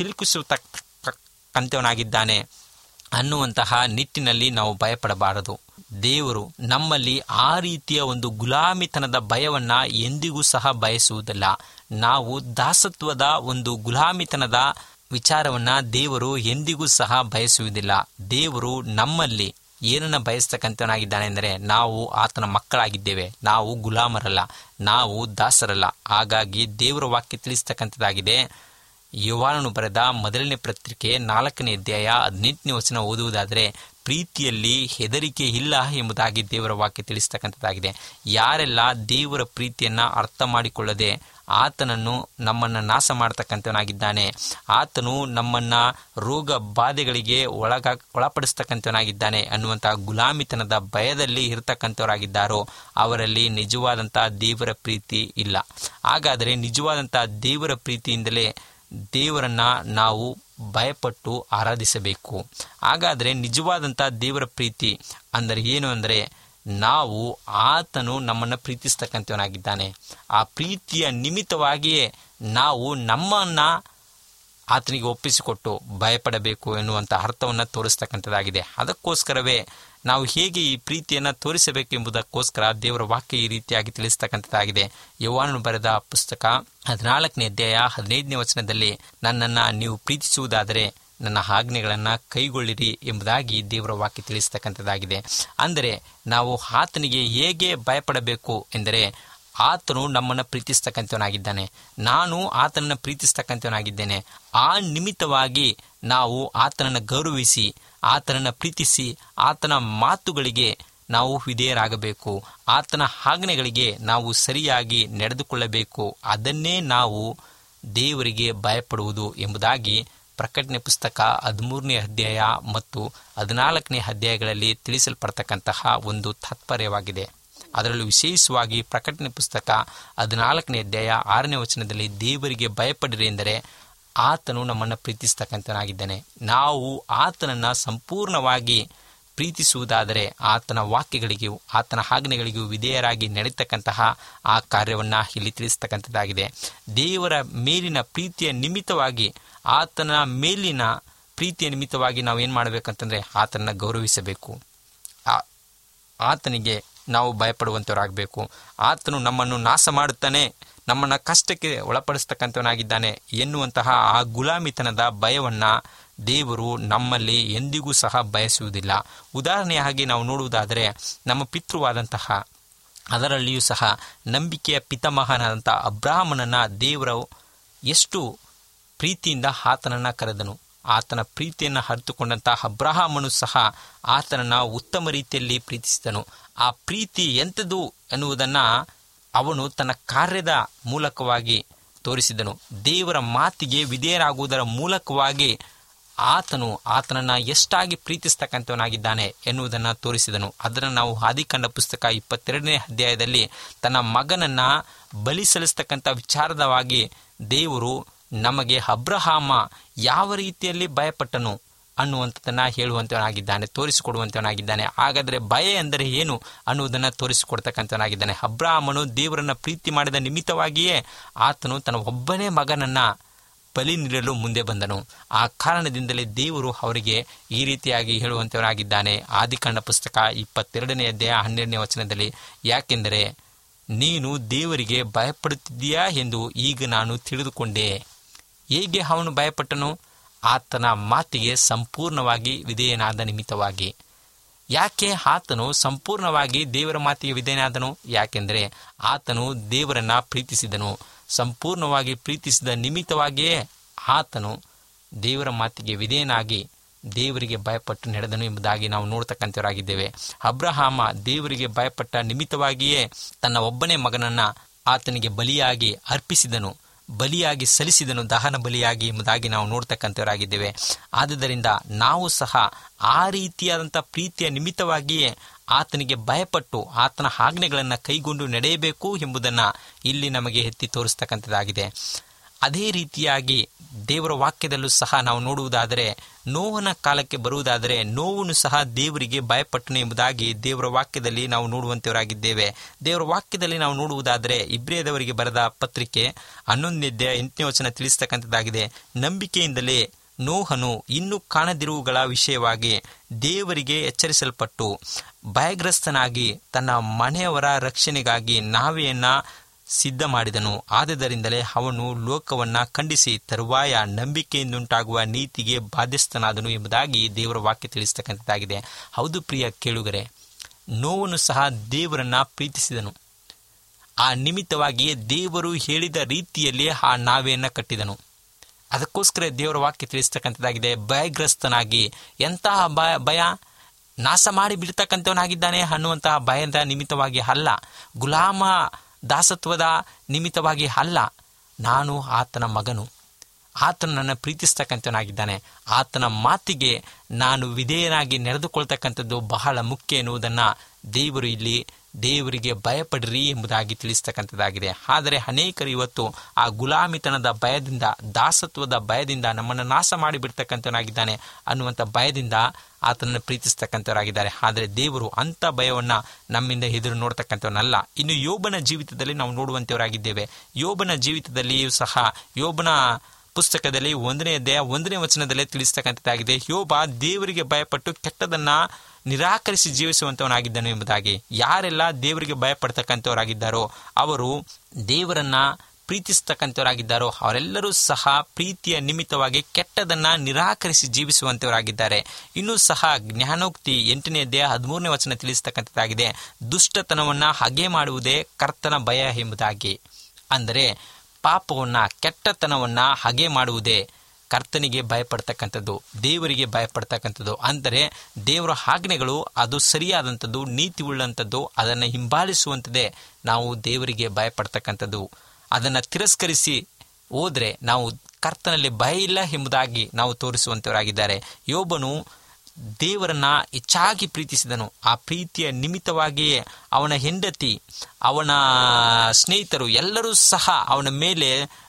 D: ಸಿಲುಕಿಸತಕ್ಕಂಥವನಾಗಿದ್ದಾನೆ ಅನ್ನುವಂತಹ ನಿಟ್ಟಿನಲ್ಲಿ ನಾವು ಭಯಪಡಬಾರದು ದೇವರು ನಮ್ಮಲ್ಲಿ ಆ ರೀತಿಯ ಒಂದು ಗುಲಾಮಿತನದ ಭಯವನ್ನ ಎಂದಿಗೂ ಸಹ ಬಯಸುವುದಿಲ್ಲ ನಾವು ದಾಸತ್ವದ ಒಂದು ಗುಲಾಮಿತನದ ವಿಚಾರವನ್ನ ದೇವರು ಎಂದಿಗೂ ಸಹ ಬಯಸುವುದಿಲ್ಲ ದೇವರು ನಮ್ಮಲ್ಲಿ ಏನನ್ನ ಬಯಸ್ತಕ್ಕಂಥವನಾಗಿದ್ದಾನೆ ಅಂದರೆ ನಾವು ಆತನ ಮಕ್ಕಳಾಗಿದ್ದೇವೆ ನಾವು ಗುಲಾಮರಲ್ಲ ನಾವು ದಾಸರಲ್ಲ ಹಾಗಾಗಿ ದೇವರ ವಾಕ್ಯ ತಿಳಿಸ್ತಕ್ಕಂಥದ್ದಾಗಿದೆ ಯುವಾನನು ಬರೆದ ಮೊದಲನೇ ಪತ್ರಿಕೆ ನಾಲ್ಕನೇ ಅಧ್ಯಾಯ ಹದಿನೆಂಟನೇ ವಚನ ಓದುವುದಾದರೆ ಪ್ರೀತಿಯಲ್ಲಿ ಹೆದರಿಕೆ ಇಲ್ಲ ಎಂಬುದಾಗಿ ದೇವರ ವಾಕ್ಯ ತಿಳಿಸ್ತಕ್ಕಂಥದ್ದಾಗಿದೆ ಯಾರೆಲ್ಲ ದೇವರ ಪ್ರೀತಿಯನ್ನ ಅರ್ಥ ಮಾಡಿಕೊಳ್ಳದೆ ಆತನನ್ನು ನಮ್ಮನ್ನು ನಾಶ ಮಾಡತಕ್ಕಂಥವನಾಗಿದ್ದಾನೆ ಆತನು ನಮ್ಮನ್ನ ರೋಗ ಬಾಧೆಗಳಿಗೆ ಒಳಗ ಒಳಪಡಿಸ್ತಕ್ಕಂಥವನಾಗಿದ್ದಾನೆ ಅನ್ನುವಂತಹ ಗುಲಾಮಿತನದ ಭಯದಲ್ಲಿ ಇರತಕ್ಕಂಥವರಾಗಿದ್ದಾರೋ ಅವರಲ್ಲಿ ನಿಜವಾದಂತಹ ದೇವರ ಪ್ರೀತಿ ಇಲ್ಲ ಹಾಗಾದರೆ ನಿಜವಾದಂತಹ ದೇವರ ಪ್ರೀತಿಯಿಂದಲೇ ದೇವರನ್ನ ನಾವು ಭಯಪಟ್ಟು ಆರಾಧಿಸಬೇಕು ಹಾಗಾದರೆ ನಿಜವಾದಂಥ ದೇವರ ಪ್ರೀತಿ ಅಂದರೆ ಏನು ಅಂದರೆ ನಾವು ಆತನು ನಮ್ಮನ್ನು ಪ್ರೀತಿಸ್ತಕ್ಕಂಥವನಾಗಿದ್ದಾನೆ ಆ ಪ್ರೀತಿಯ ನಿಮಿತ್ತವಾಗಿಯೇ ನಾವು ನಮ್ಮನ್ನ ಆತನಿಗೆ ಒಪ್ಪಿಸಿಕೊಟ್ಟು ಭಯಪಡಬೇಕು ಎನ್ನುವಂಥ ಅರ್ಥವನ್ನು ತೋರಿಸ್ತಕ್ಕಂಥದ್ದಾಗಿದೆ ಅದಕ್ಕೋಸ್ಕರವೇ ನಾವು ಹೇಗೆ ಈ ಪ್ರೀತಿಯನ್ನು ತೋರಿಸಬೇಕು ಎಂಬುದಕ್ಕೋಸ್ಕರ ದೇವರ ವಾಕ್ಯ ಈ ರೀತಿಯಾಗಿ ತಿಳಿಸ್ತಕ್ಕಂಥದ್ದಾಗಿದೆ ಯೌವಾನನು ಬರೆದ ಪುಸ್ತಕ ಹದಿನಾಲ್ಕನೇ ಅಧ್ಯಾಯ ಹದಿನೈದನೇ ವಚನದಲ್ಲಿ ನನ್ನನ್ನು ನೀವು ಪ್ರೀತಿಸುವುದಾದರೆ ನನ್ನ ಆಜ್ಞೆಗಳನ್ನು ಕೈಗೊಳ್ಳಿರಿ ಎಂಬುದಾಗಿ ದೇವರ ವಾಕ್ಯ ತಿಳಿಸ್ತಕ್ಕಂಥದ್ದಾಗಿದೆ ಅಂದರೆ ನಾವು ಆತನಿಗೆ ಹೇಗೆ ಭಯಪಡಬೇಕು ಎಂದರೆ ಆತನು ನಮ್ಮನ್ನು ಪ್ರೀತಿಸ್ತಕ್ಕಂಥವನಾಗಿದ್ದಾನೆ ನಾನು ಆತನನ್ನು ಪ್ರೀತಿಸ್ತಕ್ಕಂಥವನಾಗಿದ್ದೇನೆ ಆ ನಿಮಿತ್ತವಾಗಿ ನಾವು ಆತನನ್ನು ಗೌರವಿಸಿ ಆತನನ್ನು ಪ್ರೀತಿಸಿ ಆತನ ಮಾತುಗಳಿಗೆ ನಾವು ವಿಧೇಯರಾಗಬೇಕು ಆತನ ಆಜ್ಞೆಗಳಿಗೆ ನಾವು ಸರಿಯಾಗಿ ನಡೆದುಕೊಳ್ಳಬೇಕು ಅದನ್ನೇ ನಾವು ದೇವರಿಗೆ ಭಯಪಡುವುದು ಎಂಬುದಾಗಿ ಪ್ರಕಟಣೆ ಪುಸ್ತಕ ಹದಿಮೂರನೇ ಅಧ್ಯಾಯ ಮತ್ತು ಹದಿನಾಲ್ಕನೇ ಅಧ್ಯಾಯಗಳಲ್ಲಿ ತಿಳಿಸಲ್ಪಡ್ತಕ್ಕಂತಹ ಒಂದು ತಾತ್ಪರ್ಯವಾಗಿದೆ ಅದರಲ್ಲೂ ವಿಶೇಷವಾಗಿ ಪ್ರಕಟಣೆ ಪುಸ್ತಕ ಹದಿನಾಲ್ಕನೇ ಅಧ್ಯಾಯ ಆರನೇ ವಚನದಲ್ಲಿ ದೇವರಿಗೆ ಭಯಪಡಿರಿ ಎಂದರೆ ಆತನು ನಮ್ಮನ್ನು ಪ್ರೀತಿಸ್ತಕ್ಕಂಥನಾಗಿದ್ದಾನೆ ನಾವು ಆತನನ್ನು ಸಂಪೂರ್ಣವಾಗಿ ಪ್ರೀತಿಸುವುದಾದರೆ ಆತನ ವಾಕ್ಯಗಳಿಗೂ ಆತನ ಆಜ್ಞೆಗಳಿಗೂ ವಿಧೇಯರಾಗಿ ನಡೀತಕ್ಕಂತಹ ಆ ಕಾರ್ಯವನ್ನು ಇಲ್ಲಿ ತಿಳಿಸ್ತಕ್ಕಂಥದ್ದಾಗಿದೆ ದೇವರ ಮೇಲಿನ ಪ್ರೀತಿಯ ನಿಮಿತ್ತವಾಗಿ ಆತನ ಮೇಲಿನ ಪ್ರೀತಿಯ ನಿಮಿತ್ತವಾಗಿ ನಾವು ಏನು ಮಾಡಬೇಕಂತಂದರೆ ಆತನನ್ನು ಗೌರವಿಸಬೇಕು ಆತನಿಗೆ ನಾವು ಭಯಪಡುವಂಥವರಾಗಬೇಕು ಆತನು ನಮ್ಮನ್ನು ನಾಶ ಮಾಡುತ್ತಾನೆ ನಮ್ಮನ್ನು ಕಷ್ಟಕ್ಕೆ ಒಳಪಡಿಸ್ತಕ್ಕಂಥವನಾಗಿದ್ದಾನೆ ಎನ್ನುವಂತಹ ಆ ಗುಲಾಮಿತನದ ಭಯವನ್ನು ದೇವರು ನಮ್ಮಲ್ಲಿ ಎಂದಿಗೂ ಸಹ ಬಯಸುವುದಿಲ್ಲ ಉದಾಹರಣೆಯಾಗಿ ನಾವು ನೋಡುವುದಾದರೆ ನಮ್ಮ ಪಿತೃವಾದಂತಹ ಅದರಲ್ಲಿಯೂ ಸಹ ನಂಬಿಕೆಯ ಪಿತಾಮಹನಾದಂಥ ಅಬ್ರಾಹ್ಮಣನ ದೇವರು ಎಷ್ಟು ಪ್ರೀತಿಯಿಂದ ಆತನನ್ನು ಕರೆದನು ಆತನ ಪ್ರೀತಿಯನ್ನು ಅರಿತುಕೊಂಡಂಥ ಅಬ್ರಹಾಮನು ಸಹ ಆತನನ್ನು ಉತ್ತಮ ರೀತಿಯಲ್ಲಿ ಪ್ರೀತಿಸಿದನು ಆ ಪ್ರೀತಿ ಎಂಥದ್ದು ಎನ್ನುವುದನ್ನು ಅವನು ತನ್ನ ಕಾರ್ಯದ ಮೂಲಕವಾಗಿ ತೋರಿಸಿದನು ದೇವರ ಮಾತಿಗೆ ವಿಧೇಯರಾಗುವುದರ ಮೂಲಕವಾಗಿ ಆತನು ಆತನನ್ನು ಎಷ್ಟಾಗಿ ಪ್ರೀತಿಸ್ತಕ್ಕಂಥವನಾಗಿದ್ದಾನೆ ಎನ್ನುವುದನ್ನು ತೋರಿಸಿದನು ಅದನ್ನು ನಾವು ಆದಿಕಂಡ ಪುಸ್ತಕ ಇಪ್ಪತ್ತೆರಡನೇ ಅಧ್ಯಾಯದಲ್ಲಿ ತನ್ನ ಮಗನನ್ನು ಬಲಿ ಸಲ್ಲಿಸ್ತಕ್ಕಂಥ ವಿಚಾರದವಾಗಿ ದೇವರು ನಮಗೆ ಅಬ್ರಹಾಮ ಯಾವ ರೀತಿಯಲ್ಲಿ ಭಯಪಟ್ಟನು ಅನ್ನುವಂಥದ್ದನ್ನು ಹೇಳುವಂಥವನಾಗಿದ್ದಾನೆ ತೋರಿಸಿಕೊಡುವಂಥವನಾಗಿದ್ದಾನೆ ಹಾಗಾದರೆ ಭಯ ಎಂದರೆ ಏನು ಅನ್ನುವುದನ್ನು ತೋರಿಸಿಕೊಡ್ತಕ್ಕಂಥವನಾಗಿದ್ದಾನೆ ಅಬ್ರಾಹ್ಮನು ದೇವರನ್ನು ಪ್ರೀತಿ ಮಾಡಿದ ನಿಮಿತ್ತವಾಗಿಯೇ ಆತನು ತನ್ನ ಒಬ್ಬನೇ ಮಗನನ್ನು ಬಲಿ ನೀಡಲು ಮುಂದೆ ಬಂದನು ಆ ಕಾರಣದಿಂದಲೇ ದೇವರು ಅವರಿಗೆ ಈ ರೀತಿಯಾಗಿ ಹೇಳುವಂಥವನಾಗಿದ್ದಾನೆ ಆದಿಕಾಂಡ ಪುಸ್ತಕ ಇಪ್ಪತ್ತೆರಡನೇ ಅಧ್ಯಾಯ ಹನ್ನೆರಡನೇ ವಚನದಲ್ಲಿ ಯಾಕೆಂದರೆ ನೀನು ದೇವರಿಗೆ ಭಯಪಡುತ್ತಿದ್ದೀಯಾ ಎಂದು ಈಗ ನಾನು ತಿಳಿದುಕೊಂಡೆ ಹೇಗೆ ಅವನು ಭಯಪಟ್ಟನು ಆತನ ಮಾತಿಗೆ ಸಂಪೂರ್ಣವಾಗಿ ವಿಧೇಯನಾದ ನಿಮಿತ್ತವಾಗಿ ಯಾಕೆ ಆತನು ಸಂಪೂರ್ಣವಾಗಿ ದೇವರ ಮಾತಿಗೆ ವಿಧೇಯನಾದನು ಯಾಕೆಂದರೆ ಆತನು ದೇವರನ್ನ ಪ್ರೀತಿಸಿದನು ಸಂಪೂರ್ಣವಾಗಿ ಪ್ರೀತಿಸಿದ ನಿಮಿತ್ತವಾಗಿಯೇ ಆತನು ದೇವರ ಮಾತಿಗೆ ವಿಧೇಯನಾಗಿ ದೇವರಿಗೆ ಭಯಪಟ್ಟು ನಡೆದನು ಎಂಬುದಾಗಿ ನಾವು ನೋಡ್ತಕ್ಕಂಥವರಾಗಿದ್ದೇವೆ ಅಬ್ರಹಾಮ ದೇವರಿಗೆ ಭಯಪಟ್ಟ ನಿಮಿತ್ತವಾಗಿಯೇ ತನ್ನ ಒಬ್ಬನೇ ಮಗನನ್ನ ಆತನಿಗೆ ಬಲಿಯಾಗಿ ಅರ್ಪಿಸಿದನು ಬಲಿಯಾಗಿ ಸಲ್ಲಿಸಿದನು ದಹನ ಬಲಿಯಾಗಿ ಎಂಬುದಾಗಿ ನಾವು ನೋಡ್ತಕ್ಕಂಥವರಾಗಿದ್ದೇವೆ ಆದುದರಿಂದ ನಾವು ಸಹ ಆ ರೀತಿಯಾದಂಥ ಪ್ರೀತಿಯ ನಿಮಿತ್ತವಾಗಿಯೇ ಆತನಿಗೆ ಭಯಪಟ್ಟು ಆತನ ಆಜ್ಞೆಗಳನ್ನು ಕೈಗೊಂಡು ನಡೆಯಬೇಕು ಎಂಬುದನ್ನು ಇಲ್ಲಿ ನಮಗೆ ಎತ್ತಿ ತೋರಿಸ್ತಕ್ಕಂಥದ್ದಾಗಿದೆ ಅದೇ ರೀತಿಯಾಗಿ ದೇವರ ವಾಕ್ಯದಲ್ಲೂ ಸಹ ನಾವು ನೋಡುವುದಾದರೆ ನೋವನ ಕಾಲಕ್ಕೆ ಬರುವುದಾದರೆ ನೋವನ್ನು ಸಹ ದೇವರಿಗೆ ಭಯಪಟ್ಟನು ಎಂಬುದಾಗಿ ದೇವರ ವಾಕ್ಯದಲ್ಲಿ ನಾವು ನೋಡುವಂತವರಾಗಿದ್ದೇವೆ ದೇವರ ವಾಕ್ಯದಲ್ಲಿ ನಾವು ನೋಡುವುದಾದರೆ ಇಬ್ರಿಯದವರಿಗೆ ಬರೆದ ಪತ್ರಿಕೆ ಹನ್ನೊಂದನೇ ಎಂಟನೇ ವಚನ ತಿಳಿಸ್ತಕ್ಕಂಥದ್ದಾಗಿದೆ ನಂಬಿಕೆಯಿಂದಲೇ ನೋಹನು ಇನ್ನೂ ಕಾಣದಿರುವುಗಳ ವಿಷಯವಾಗಿ ದೇವರಿಗೆ ಎಚ್ಚರಿಸಲ್ಪಟ್ಟು ಭಯಗ್ರಸ್ತನಾಗಿ ತನ್ನ ಮನೆಯವರ ರಕ್ಷಣೆಗಾಗಿ ನಾವೆಯನ್ನ ಸಿದ್ಧ ಮಾಡಿದನು ಆದುದರಿಂದಲೇ ಅವನು ಲೋಕವನ್ನ ಖಂಡಿಸಿ ತರುವಾಯ ನಂಬಿಕೆಯಿಂದುಂಟಾಗುವ ನೀತಿಗೆ ಬಾಧ್ಯಸ್ಥನಾದನು ಎಂಬುದಾಗಿ ದೇವರ ವಾಕ್ಯ ತಿಳಿಸ್ತಕ್ಕಂಥದ್ದಾಗಿದೆ ಹೌದು ಪ್ರಿಯ ಕೇಳುಗರೆ ನೋವನ್ನು ಸಹ ದೇವರನ್ನ ಪ್ರೀತಿಸಿದನು ಆ ನಿಮಿತ್ತವಾಗಿಯೇ ದೇವರು ಹೇಳಿದ ರೀತಿಯಲ್ಲಿ ಆ ನಾವೆಯನ್ನ ಕಟ್ಟಿದನು ಅದಕ್ಕೋಸ್ಕರ ದೇವರ ವಾಕ್ಯ ತಿಳಿಸ್ತಕ್ಕಂಥದ್ದಾಗಿದೆ ಭಯಗ್ರಸ್ತನಾಗಿ ಎಂತಹ ಭಯ ಭಯ ನಾಶ ಮಾಡಿ ಬಿಡ್ತಕ್ಕಂಥವನಾಗಿದ್ದಾನೆ ಅನ್ನುವಂತಹ ಭಯದ ನಿಮಿತ್ತವಾಗಿ ಅಲ್ಲ ಗುಲಾಮ ದಾಸತ್ವದ ನಿಮಿತ್ತವಾಗಿ ಅಲ್ಲ ನಾನು ಆತನ ಮಗನು ಆತನು ನನ್ನ ಪ್ರೀತಿಸ್ತಕ್ಕಂಥವನಾಗಿದ್ದಾನೆ ಆತನ ಮಾತಿಗೆ ನಾನು ವಿಧೇಯನಾಗಿ ನಡೆದುಕೊಳ್ತಕ್ಕಂಥದ್ದು ಬಹಳ ಮುಖ್ಯ ಎನ್ನುವುದನ್ನು ದೇವರು ಇಲ್ಲಿ ದೇವರಿಗೆ ಭಯಪಡ್ರಿ ಎಂಬುದಾಗಿ ತಿಳಿಸ್ತಕ್ಕಂಥದ್ದಾಗಿದೆ ಆದರೆ ಅನೇಕರು ಇವತ್ತು ಆ ಗುಲಾಮಿತನದ ಭಯದಿಂದ ದಾಸತ್ವದ ಭಯದಿಂದ ನಮ್ಮನ್ನು ನಾಶ ಮಾಡಿಬಿಡ್ತಕ್ಕಂಥವನಾಗಿದ್ದಾನೆ ಅನ್ನುವಂಥ ಭಯದಿಂದ ಆತನನ್ನು ಪ್ರೀತಿಸ್ತಕ್ಕಂಥವರಾಗಿದ್ದಾರೆ ಆದರೆ ದೇವರು ಅಂಥ ಭಯವನ್ನು ನಮ್ಮಿಂದ ಎದುರು ನೋಡ್ತಕ್ಕಂಥವನಲ್ಲ ಇನ್ನು ಯೋಬನ ಜೀವಿತದಲ್ಲಿ ನಾವು ನೋಡುವಂಥವರಾಗಿದ್ದೇವೆ ಯೋಬನ ಜೀವಿತದಲ್ಲಿಯೂ ಸಹ ಯೋಬನ ಪುಸ್ತಕದಲ್ಲಿ ಒಂದನೇ ಅಧ್ಯಾಯ ಒಂದನೇ ವಚನದಲ್ಲೇ ತಿಳಿಸ್ತಕ್ಕಂಥದ್ದಾಗಿದೆ ಯೋಬ ದೇವರಿಗೆ ಭಯಪಟ್ಟು ಕೆಟ್ಟದನ್ನ ನಿರಾಕರಿಸಿ ಜೀವಿಸುವಂತವನಾಗಿದ್ದನು ಎಂಬುದಾಗಿ ಯಾರೆಲ್ಲ ದೇವರಿಗೆ ಭಯಪಡ್ತಕ್ಕಂಥವರಾಗಿದ್ದಾರೋ ಅವರು ದೇವರನ್ನ ಪ್ರೀತಿಸ್ತಕ್ಕಂಥವರಾಗಿದ್ದಾರೋ ಅವರೆಲ್ಲರೂ ಸಹ ಪ್ರೀತಿಯ ನಿಮಿತ್ತವಾಗಿ ಕೆಟ್ಟದನ್ನ ನಿರಾಕರಿಸಿ ಜೀವಿಸುವಂತವರಾಗಿದ್ದಾರೆ ಇನ್ನೂ ಸಹ ಜ್ಞಾನೋಕ್ತಿ ಎಂಟನೇ ಅಧ್ಯಾಯ ಹದಿಮೂರನೇ ವಚನ ತಿಳಿಸ್ತಕ್ಕಂಥದ್ದಾಗಿದೆ ದುಷ್ಟತನವನ್ನ ಹಗೆ ಮಾಡುವುದೇ ಕರ್ತನ ಭಯ ಎಂಬುದಾಗಿ ಅಂದರೆ ಪಾಪವನ್ನ ಕೆಟ್ಟತನವನ್ನ ಹಗೆ ಮಾಡುವುದೇ ಕರ್ತನಿಗೆ ಭಯಪಡ್ತಕ್ಕಂಥದ್ದು ದೇವರಿಗೆ ಭಯಪಡ್ತಕ್ಕಂಥದ್ದು ಅಂದರೆ ದೇವರ ಆಜ್ಞೆಗಳು ಅದು ಸರಿಯಾದಂಥದ್ದು ನೀತಿ ಉಳ್ಳಂಥದ್ದು ಅದನ್ನು ಹಿಂಬಾಲಿಸುವಂಥದ್ದೇ ನಾವು ದೇವರಿಗೆ ಭಯಪಡ್ತಕ್ಕಂಥದ್ದು ಅದನ್ನು ತಿರಸ್ಕರಿಸಿ ಹೋದ್ರೆ ನಾವು ಕರ್ತನಲ್ಲಿ ಭಯ ಇಲ್ಲ ಎಂಬುದಾಗಿ ನಾವು ತೋರಿಸುವಂತವರಾಗಿದ್ದಾರೆ ಯೋಬನು ದೇವರನ್ನ ಹೆಚ್ಚಾಗಿ ಪ್ರೀತಿಸಿದನು ಆ ಪ್ರೀತಿಯ ನಿಮಿತ್ತವಾಗಿಯೇ ಅವನ ಹೆಂಡತಿ ಅವನ ಸ್ನೇಹಿತರು ಎಲ್ಲರೂ ಸಹ ಅವನ ಮೇಲೆ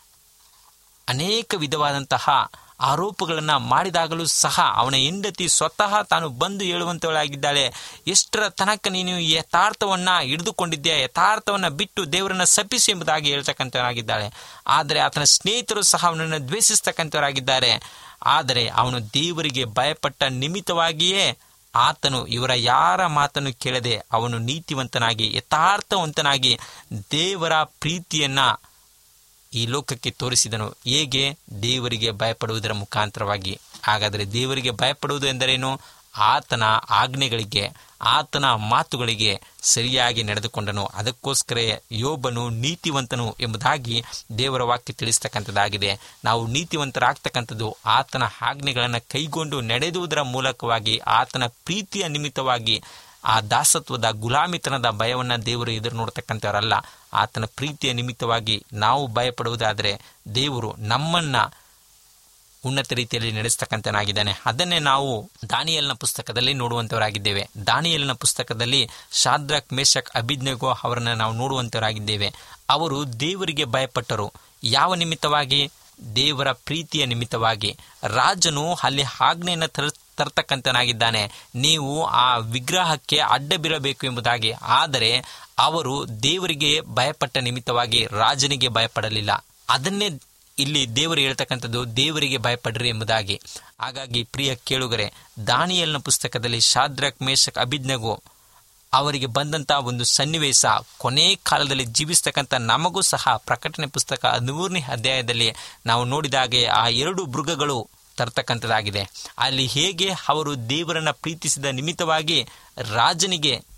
D: ಅನೇಕ ವಿಧವಾದಂತಹ ಆರೋಪಗಳನ್ನು ಮಾಡಿದಾಗಲೂ ಸಹ ಅವನ ಹೆಂಡತಿ ಸ್ವತಃ ತಾನು ಬಂದು ಹೇಳುವಂತವಳಾಗಿದ್ದಾಳೆ ಎಷ್ಟರ ತನಕ ನೀನು ಯಥಾರ್ಥವನ್ನ ಹಿಡಿದುಕೊಂಡಿದ್ದೆ ಯಥಾರ್ಥವನ್ನ ಬಿಟ್ಟು ದೇವರನ್ನ ಸಪ್ಪಿಸಿ ಎಂಬುದಾಗಿ ಹೇಳ್ತಕ್ಕಂಥವರಾಗಿದ್ದಾಳೆ ಆದರೆ ಆತನ ಸ್ನೇಹಿತರು ಸಹ ಅವನನ್ನು ದ್ವೇಷಿಸ್ತಕ್ಕಂಥವರಾಗಿದ್ದಾರೆ ಆದರೆ ಅವನು ದೇವರಿಗೆ ಭಯಪಟ್ಟ ನಿಮಿತ್ತವಾಗಿಯೇ ಆತನು ಇವರ ಯಾರ ಮಾತನ್ನು ಕೇಳದೆ ಅವನು ನೀತಿವಂತನಾಗಿ ಯಥಾರ್ಥವಂತನಾಗಿ ದೇವರ ಪ್ರೀತಿಯನ್ನ ಈ ಲೋಕಕ್ಕೆ ತೋರಿಸಿದನು ಹೇಗೆ ದೇವರಿಗೆ ಭಯಪಡುವುದರ ಮುಖಾಂತರವಾಗಿ ಹಾಗಾದರೆ ದೇವರಿಗೆ ಭಯಪಡುವುದು ಎಂದರೇನು ಆತನ ಆಜ್ಞೆಗಳಿಗೆ ಆತನ ಮಾತುಗಳಿಗೆ ಸರಿಯಾಗಿ ನಡೆದುಕೊಂಡನು ಅದಕ್ಕೋಸ್ಕರ ಯೋಬನು ನೀತಿವಂತನು ಎಂಬುದಾಗಿ ದೇವರ ವಾಕ್ಯ ತಿಳಿಸ್ತಕ್ಕಂಥದ್ದಾಗಿದೆ ನಾವು ನೀತಿವಂತರಾಗ್ತಕ್ಕಂಥದ್ದು ಆತನ ಆಜ್ಞೆಗಳನ್ನು ಕೈಗೊಂಡು ನಡೆದುವುದರ ಮೂಲಕವಾಗಿ ಆತನ ಪ್ರೀತಿಯ ನಿಮಿತ್ತವಾಗಿ ಆ ದಾಸತ್ವದ ಗುಲಾಮಿತನದ ಭಯವನ್ನು ದೇವರು ಎದುರು ನೋಡ್ತಕ್ಕಂಥವರಲ್ಲ ಆತನ ಪ್ರೀತಿಯ ನಿಮಿತ್ತವಾಗಿ ನಾವು ಭಯಪಡುವುದಾದರೆ ದೇವರು ನಮ್ಮನ್ನ ಉನ್ನತ ರೀತಿಯಲ್ಲಿ ನಡೆಸ್ತಕ್ಕಂಥನಾಗಿದ್ದಾನೆ ಅದನ್ನೇ ನಾವು ದಾನಿಯಲ್ನ ಪುಸ್ತಕದಲ್ಲಿ ನೋಡುವಂತವರಾಗಿದ್ದೇವೆ ದಾನಿಯಲ್ನ ಪುಸ್ತಕದಲ್ಲಿ ಶಾದ್ರಕ್ ಮೇಷಕ್ ಅಭಿಜ್ಞಗೋ ಅವರನ್ನು ನಾವು ನೋಡುವಂತವರಾಗಿದ್ದೇವೆ ಅವರು ದೇವರಿಗೆ ಭಯಪಟ್ಟರು ಯಾವ ನಿಮಿತ್ತವಾಗಿ ದೇವರ ಪ್ರೀತಿಯ ನಿಮಿತ್ತವಾಗಿ ರಾಜನು ಅಲ್ಲಿ ಆಜ್ಞೆಯನ್ನು ತರ ತರ್ತಕ್ಕಂಥನಾಗಿದ್ದಾನೆ ನೀವು ಆ ವಿಗ್ರಹಕ್ಕೆ ಅಡ್ಡ ಬೀಳಬೇಕು ಎಂಬುದಾಗಿ ಆದರೆ ಅವರು ದೇವರಿಗೆ ಭಯಪಟ್ಟ ನಿಮಿತ್ತವಾಗಿ ರಾಜನಿಗೆ ಭಯಪಡಲಿಲ್ಲ ಅದನ್ನೇ ಇಲ್ಲಿ ದೇವರು ಹೇಳ್ತಕ್ಕಂಥದ್ದು ದೇವರಿಗೆ ಭಯಪಡ್ರಿ ಎಂಬುದಾಗಿ ಹಾಗಾಗಿ ಪ್ರಿಯ ಕೇಳುಗರೆ ದಾನಿಯಲ್ನ ಪುಸ್ತಕದಲ್ಲಿ ಶಾದ್ರಕ್ ಮೇಷಕ್ ಅಭಿಜ್ಞಗೋ ಅವರಿಗೆ ಬಂದಂಥ ಒಂದು ಸನ್ನಿವೇಶ ಕೊನೆ ಕಾಲದಲ್ಲಿ ಜೀವಿಸ್ತಕ್ಕಂಥ ನಮಗೂ ಸಹ ಪ್ರಕಟಣೆ ಪುಸ್ತಕ ಹದಿಮೂರನೇ ಅಧ್ಯಾಯದಲ್ಲಿ ನಾವು ನೋಡಿದಾಗೆ ಆ ಎರಡು ಮೃಗಗಳು ತರ್ತಕ್ಕಂಥದ್ದಾಗಿದೆ ಅಲ್ಲಿ ಹೇಗೆ ಅವರು ದೇವರನ್ನ ಪ್ರೀತಿಸಿದ ನಿಮಿತ್ತವಾಗಿ ರಾಜನಿಗೆ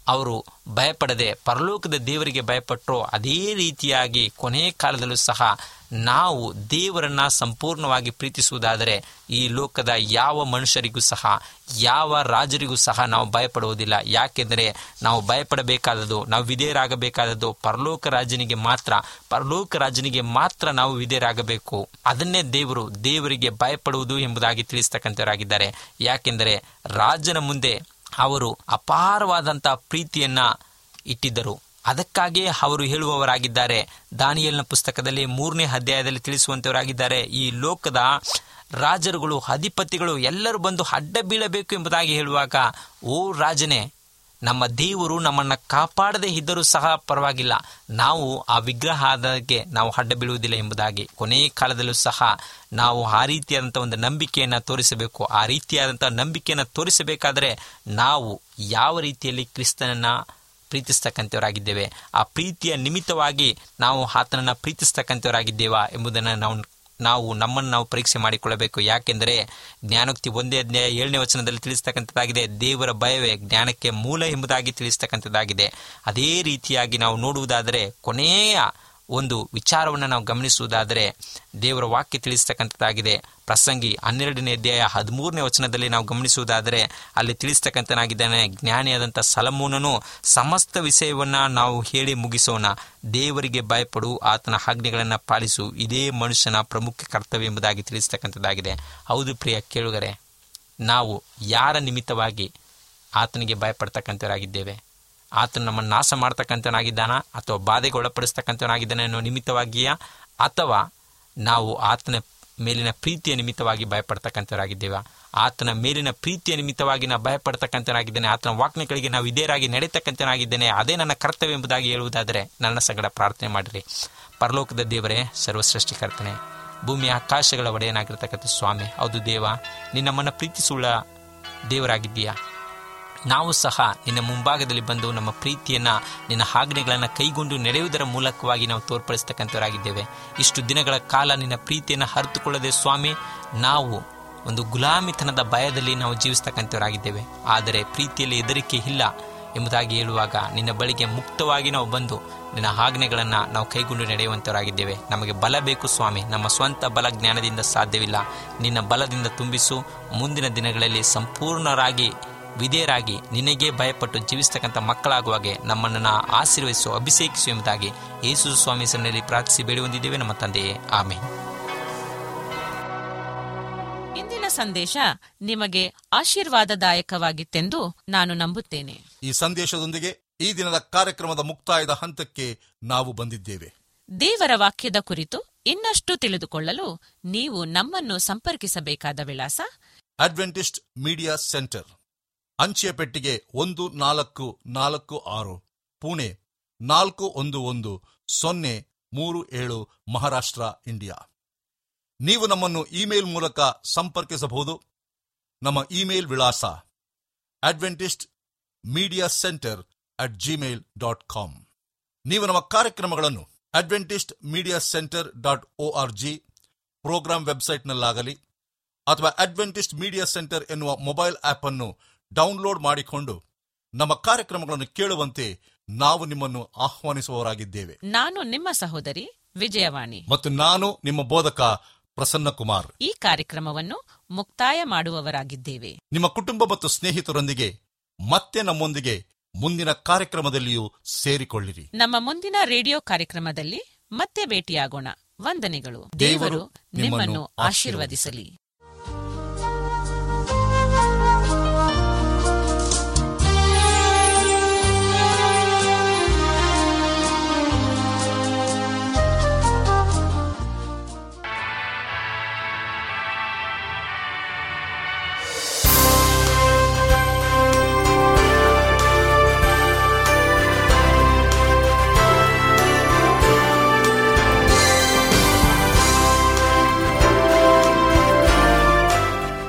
D: ಅವರು ಭಯಪಡದೆ ಪರಲೋಕದ ದೇವರಿಗೆ ಭಯಪಟ್ಟರು ಅದೇ ರೀತಿಯಾಗಿ ಕೊನೆಯ ಕಾಲದಲ್ಲೂ ಸಹ ನಾವು ದೇವರನ್ನ ಸಂಪೂರ್ಣವಾಗಿ ಪ್ರೀತಿಸುವುದಾದರೆ ಈ ಲೋಕದ ಯಾವ ಮನುಷ್ಯರಿಗೂ ಸಹ ಯಾವ ರಾಜರಿಗೂ ಸಹ ನಾವು ಭಯಪಡುವುದಿಲ್ಲ ಯಾಕೆಂದರೆ ನಾವು ಭಯಪಡಬೇಕಾದದ್ದು ನಾವು ವಿಧೇಯರಾಗಬೇಕಾದದ್ದು ಪರಲೋಕ ರಾಜನಿಗೆ ಮಾತ್ರ ಪರಲೋಕ ರಾಜನಿಗೆ ಮಾತ್ರ ನಾವು ವಿಧೇಯರಾಗಬೇಕು ಅದನ್ನೇ ದೇವರು ದೇವರಿಗೆ ಭಯಪಡುವುದು ಎಂಬುದಾಗಿ ತಿಳಿಸ್ತಕ್ಕಂಥವರಾಗಿದ್ದಾರೆ ಯಾಕೆಂದರೆ ರಾಜನ ಮುಂದೆ ಅವರು ಅಪಾರವಾದಂತಹ ಪ್ರೀತಿಯನ್ನ ಇಟ್ಟಿದ್ದರು ಅದಕ್ಕಾಗಿಯೇ ಅವರು ಹೇಳುವವರಾಗಿದ್ದಾರೆ ದಾನಿಯಲ್ನ ಪುಸ್ತಕದಲ್ಲಿ ಮೂರನೇ ಅಧ್ಯಾಯದಲ್ಲಿ ತಿಳಿಸುವಂತವರಾಗಿದ್ದಾರೆ ಈ ಲೋಕದ ರಾಜರುಗಳು ಅಧಿಪತಿಗಳು ಎಲ್ಲರೂ ಬಂದು ಅಡ್ಡ ಬೀಳಬೇಕು ಎಂಬುದಾಗಿ ಹೇಳುವಾಗ ಓ ರಾಜನೇ ನಮ್ಮ ದೇವರು ನಮ್ಮನ್ನ ಕಾಪಾಡದೇ ಇದ್ದರೂ ಸಹ ಪರವಾಗಿಲ್ಲ ನಾವು ಆ ವಿಗ್ರಹಕ್ಕೆ ನಾವು ಅಡ್ಡ ಬೀಳುವುದಿಲ್ಲ ಎಂಬುದಾಗಿ ಕೊನೆಯ ಕಾಲದಲ್ಲೂ ಸಹ ನಾವು ಆ ರೀತಿಯಾದಂಥ ಒಂದು ನಂಬಿಕೆಯನ್ನು ತೋರಿಸಬೇಕು ಆ ರೀತಿಯಾದಂಥ ನಂಬಿಕೆಯನ್ನು ತೋರಿಸಬೇಕಾದರೆ ನಾವು ಯಾವ ರೀತಿಯಲ್ಲಿ ಕ್ರಿಸ್ತನನ್ನ ಪ್ರೀತಿಸ್ತಕ್ಕಂಥವರಾಗಿದ್ದೇವೆ ಆ ಪ್ರೀತಿಯ ನಿಮಿತ್ತವಾಗಿ ನಾವು ಆತನನ್ನ ಪ್ರೀತಿಸ್ತಕ್ಕಂಥವರಾಗಿದ್ದೇವಾ ಎಂಬುದನ್ನು ನಾವು ನಾವು ನಮ್ಮನ್ನು ನಾವು ಪರೀಕ್ಷೆ ಮಾಡಿಕೊಳ್ಳಬೇಕು ಯಾಕೆಂದರೆ ಜ್ಞಾನೋಕ್ತಿ ಒಂದೇ ಅಧ್ಯಾಯ ಏಳನೇ ವಚನದಲ್ಲಿ ತಿಳಿಸ್ತಕ್ಕಂಥದ್ದಾಗಿದೆ ದೇವರ ಭಯವೇ ಜ್ಞಾನಕ್ಕೆ ಮೂಲ ಎಂಬುದಾಗಿ ತಿಳಿಸ್ತಕ್ಕಂಥದ್ದಾಗಿದೆ ಅದೇ ರೀತಿಯಾಗಿ ನಾವು ನೋಡುವುದಾದರೆ ಕೊನೆಯ ಒಂದು ವಿಚಾರವನ್ನು ನಾವು ಗಮನಿಸುವುದಾದರೆ ದೇವರ ವಾಕ್ಯ ತಿಳಿಸ್ತಕ್ಕಂಥದ್ದಾಗಿದೆ ಪ್ರಸಂಗಿ ಹನ್ನೆರಡನೇ ಅಧ್ಯಾಯ ಹದಿಮೂರನೇ ವಚನದಲ್ಲಿ ನಾವು ಗಮನಿಸುವುದಾದರೆ ಅಲ್ಲಿ ತಿಳಿಸ್ತಕ್ಕಂಥನಾಗಿದ್ದಾನೆ ಜ್ಞಾನಿಯಾದಂಥ ಸಲಮೂನನು ಸಮಸ್ತ ವಿಷಯವನ್ನ ನಾವು ಹೇಳಿ ಮುಗಿಸೋಣ ದೇವರಿಗೆ ಭಯಪಡು ಆತನ ಆಜ್ಞೆಗಳನ್ನು ಪಾಲಿಸು ಇದೇ ಮನುಷ್ಯನ ಪ್ರಮುಖ ಕರ್ತವ್ಯ ಎಂಬುದಾಗಿ ತಿಳಿಸ್ತಕ್ಕಂಥದ್ದಾಗಿದೆ ಹೌದು ಪ್ರಿಯ ಕೇಳುಗರೆ ನಾವು ಯಾರ ನಿಮಿತ್ತವಾಗಿ ಆತನಿಗೆ ಭಯಪಡ್ತಕ್ಕಂಥವರಾಗಿದ್ದೇವೆ ಆತನು ನಮ್ಮನ್ನು ನಾಶ ಮಾಡ್ತಕ್ಕಂಥವನಾಗಿದ್ದಾನ ಅಥವಾ ಬಾಧೆಗೆ ಒಳಪಡಿಸ್ತಕ್ಕಂಥವನಾಗಿದ್ದಾನೆ ಅನ್ನೋ ನಿಮಿತ್ತವಾಗಿಯಾ ಅಥವಾ ನಾವು ಆತನ ಮೇಲಿನ ಪ್ರೀತಿಯ ನಿಮಿತ್ತವಾಗಿ ಭಯಪಡ್ತಕ್ಕಂಥವರಾಗಿದ್ದೇವೆ ಆತನ ಮೇಲಿನ ಪ್ರೀತಿಯ ನಿಮಿತ್ತವಾಗಿ ನಾವು ಭಯಪಡ್ತಕ್ಕಂಥನಾಗಿದ್ದೇನೆ ಆತನ ವಾಕ್ಯಗಳಿಗೆ ನಾವು ಇದೇರಾಗಿ ನಡೀತಕ್ಕಂಥನಾಗಿದ್ದೇನೆ ಅದೇ ನನ್ನ ಕರ್ತವ್ಯ ಎಂಬುದಾಗಿ ಹೇಳುವುದಾದರೆ ನನ್ನ ಸಂಗಡ ಪ್ರಾರ್ಥನೆ ಮಾಡಿರಿ ಪರಲೋಕದ ದೇವರೇ ಸರ್ವಸೃಷ್ಟಿಕರ್ತನೆ ಭೂಮಿಯ ಆಕಾಶಗಳ ಒಡೆಯನಾಗಿರ್ತಕ್ಕಂಥ ಸ್ವಾಮಿ ಹೌದು ದೇವ ನಿನ್ನಮ್ಮನ್ನು ಪ್ರೀತಿಸುಳ್ಳ ದೇವರಾಗಿದ್ದೀಯಾ ನಾವು ಸಹ ನಿನ್ನ ಮುಂಭಾಗದಲ್ಲಿ ಬಂದು ನಮ್ಮ ಪ್ರೀತಿಯನ್ನ ನಿನ್ನ ಆಜ್ಞೆಗಳನ್ನು ಕೈಗೊಂಡು ನಡೆಯುವುದರ ಮೂಲಕವಾಗಿ ನಾವು ತೋರ್ಪಡಿಸ್ತಕ್ಕಂಥವರಾಗಿದ್ದೇವೆ ಇಷ್ಟು ದಿನಗಳ ಕಾಲ ನಿನ್ನ ಪ್ರೀತಿಯನ್ನು ಹರಿತುಕೊಳ್ಳದೆ ಸ್ವಾಮಿ ನಾವು ಒಂದು ಗುಲಾಮಿತನದ ಭಯದಲ್ಲಿ ನಾವು ಜೀವಿಸ್ತಕ್ಕಂಥವರಾಗಿದ್ದೇವೆ ಆದರೆ ಪ್ರೀತಿಯಲ್ಲಿ ಹೆದರಿಕೆ ಇಲ್ಲ ಎಂಬುದಾಗಿ ಹೇಳುವಾಗ ನಿನ್ನ ಬಳಿಗೆ ಮುಕ್ತವಾಗಿ ನಾವು ಬಂದು ನಿನ್ನ ಆಜ್ಞೆಗಳನ್ನು ನಾವು ಕೈಗೊಂಡು ನಡೆಯುವಂಥವರಾಗಿದ್ದೇವೆ ನಮಗೆ ಬಲ ಬೇಕು ಸ್ವಾಮಿ ನಮ್ಮ ಸ್ವಂತ ಬಲ ಜ್ಞಾನದಿಂದ ಸಾಧ್ಯವಿಲ್ಲ ನಿನ್ನ ಬಲದಿಂದ ತುಂಬಿಸು ಮುಂದಿನ ದಿನಗಳಲ್ಲಿ ಸಂಪೂರ್ಣರಾಗಿ ವಿಧೇಯರಾಗಿ ನಿನಗೆ ಭಯಪಟ್ಟು ಜೀವಿಸ್ತಕ್ಕಂಥ ಮಕ್ಕಳಾಗುವಾಗೆ ನಮ್ಮನ್ನು ಆಶೀರ್ವದಿಸು ಅಭಿಷೇಕಿಸು ಎಂಬುದಾಗಿ ಯೇಸು ಸ್ವಾಮಿ ಸನ್ನಲ್ಲಿ ಪ್ರಾರ್ಥಿಸಿ ಬೇಡಿ ಹೊಂದಿದ್ದೇವೆ ನಮ್ಮ ತಂದೆಯೇ ಆಮೆ
A: ಇಂದಿನ ಸಂದೇಶ ನಿಮಗೆ ಆಶೀರ್ವಾದದಾಯಕವಾಗಿತ್ತೆಂದು ನಾನು ನಂಬುತ್ತೇನೆ
B: ಈ ಸಂದೇಶದೊಂದಿಗೆ ಈ ದಿನದ ಕಾರ್ಯಕ್ರಮದ ಮುಕ್ತಾಯದ ಹಂತಕ್ಕೆ ನಾವು ಬಂದಿದ್ದೇವೆ
A: ದೇವರ ವಾಕ್ಯದ ಕುರಿತು ಇನ್ನಷ್ಟು ತಿಳಿದುಕೊಳ್ಳಲು ನೀವು ನಮ್ಮನ್ನು ಸಂಪರ್ಕಿಸಬೇಕಾದ ವಿಳಾಸ
B: ಅಡ್ವೆಂಟಿಸ್ಟ್ ಮೀಡಿಯಾ ಸೆಂಟರ್ ಅಂಚೆ ಪೆಟ್ಟಿಗೆ ಒಂದು ನಾಲ್ಕು ನಾಲ್ಕು ಆರು ಪುಣೆ ನಾಲ್ಕು ಒಂದು ಒಂದು ಸೊನ್ನೆ ಮೂರು ಏಳು ಮಹಾರಾಷ್ಟ್ರ ಇಂಡಿಯಾ ನೀವು ನಮ್ಮನ್ನು ಇಮೇಲ್ ಮೂಲಕ ಸಂಪರ್ಕಿಸಬಹುದು ನಮ್ಮ ಇಮೇಲ್ ವಿಳಾಸ Adventist media centre at Gmail dot com ನೀವು ನಮ್ಮ ಕಾರ್ಯಕ್ರಮಗಳನ್ನು Adventist media centre dot O R G programme ವೆಬ್ಸೈಟ್ನಲ್ಲಾಗಲಿ ಅಥವಾ ಅಡ್ವೆಂಟಿಸ್ಟ್ ಮೀಡಿಯಾ ಸೆಂಟರ್ ಎನ್ನುವ ಮೊಬೈಲ್ ಆಪ್ ಅನ್ನು ಡೌನ್ಲೋಡ್ ಮಾಡಿಕೊಂಡು ನಮ್ಮ ಕಾರ್ಯಕ್ರಮಗಳನ್ನು ಕೇಳುವಂತೆ ನಾವು ನಿಮ್ಮನ್ನು ಆಹ್ವಾನಿಸುವವರಾಗಿದ್ದೇವೆ
A: ನಾನು ನಿಮ್ಮ ಸಹೋದರಿ ವಿಜಯವಾಣಿ
B: ಮತ್ತು ನಾನು ನಿಮ್ಮ ಬೋಧಕ ಪ್ರಸನ್ನ ಕುಮಾರ್
A: ಈ ಕಾರ್ಯಕ್ರಮವನ್ನು ಮುಕ್ತಾಯ ಮಾಡುವವರಾಗಿದ್ದೇವೆ
B: ನಿಮ್ಮ ಕುಟುಂಬ ಮತ್ತು ಸ್ನೇಹಿತರೊಂದಿಗೆ ಮತ್ತೆ ನಮ್ಮೊಂದಿಗೆ ಮುಂದಿನ ಕಾರ್ಯಕ್ರಮದಲ್ಲಿಯೂ ಸೇರಿಕೊಳ್ಳಿರಿ
A: ನಮ್ಮ ಮುಂದಿನ ರೇಡಿಯೋ ಕಾರ್ಯಕ್ರಮದಲ್ಲಿ ಮತ್ತೆ ಭೇಟಿಯಾಗೋಣ ವಂದನೆಗಳು
B: ದೇವರು
A: ದೇವರು ನಿಮ್ಮನ್ನು
B: ನಿಮ್ಮನ್ನು
A: ಆಶೀರ್ವದಿಸಲಿ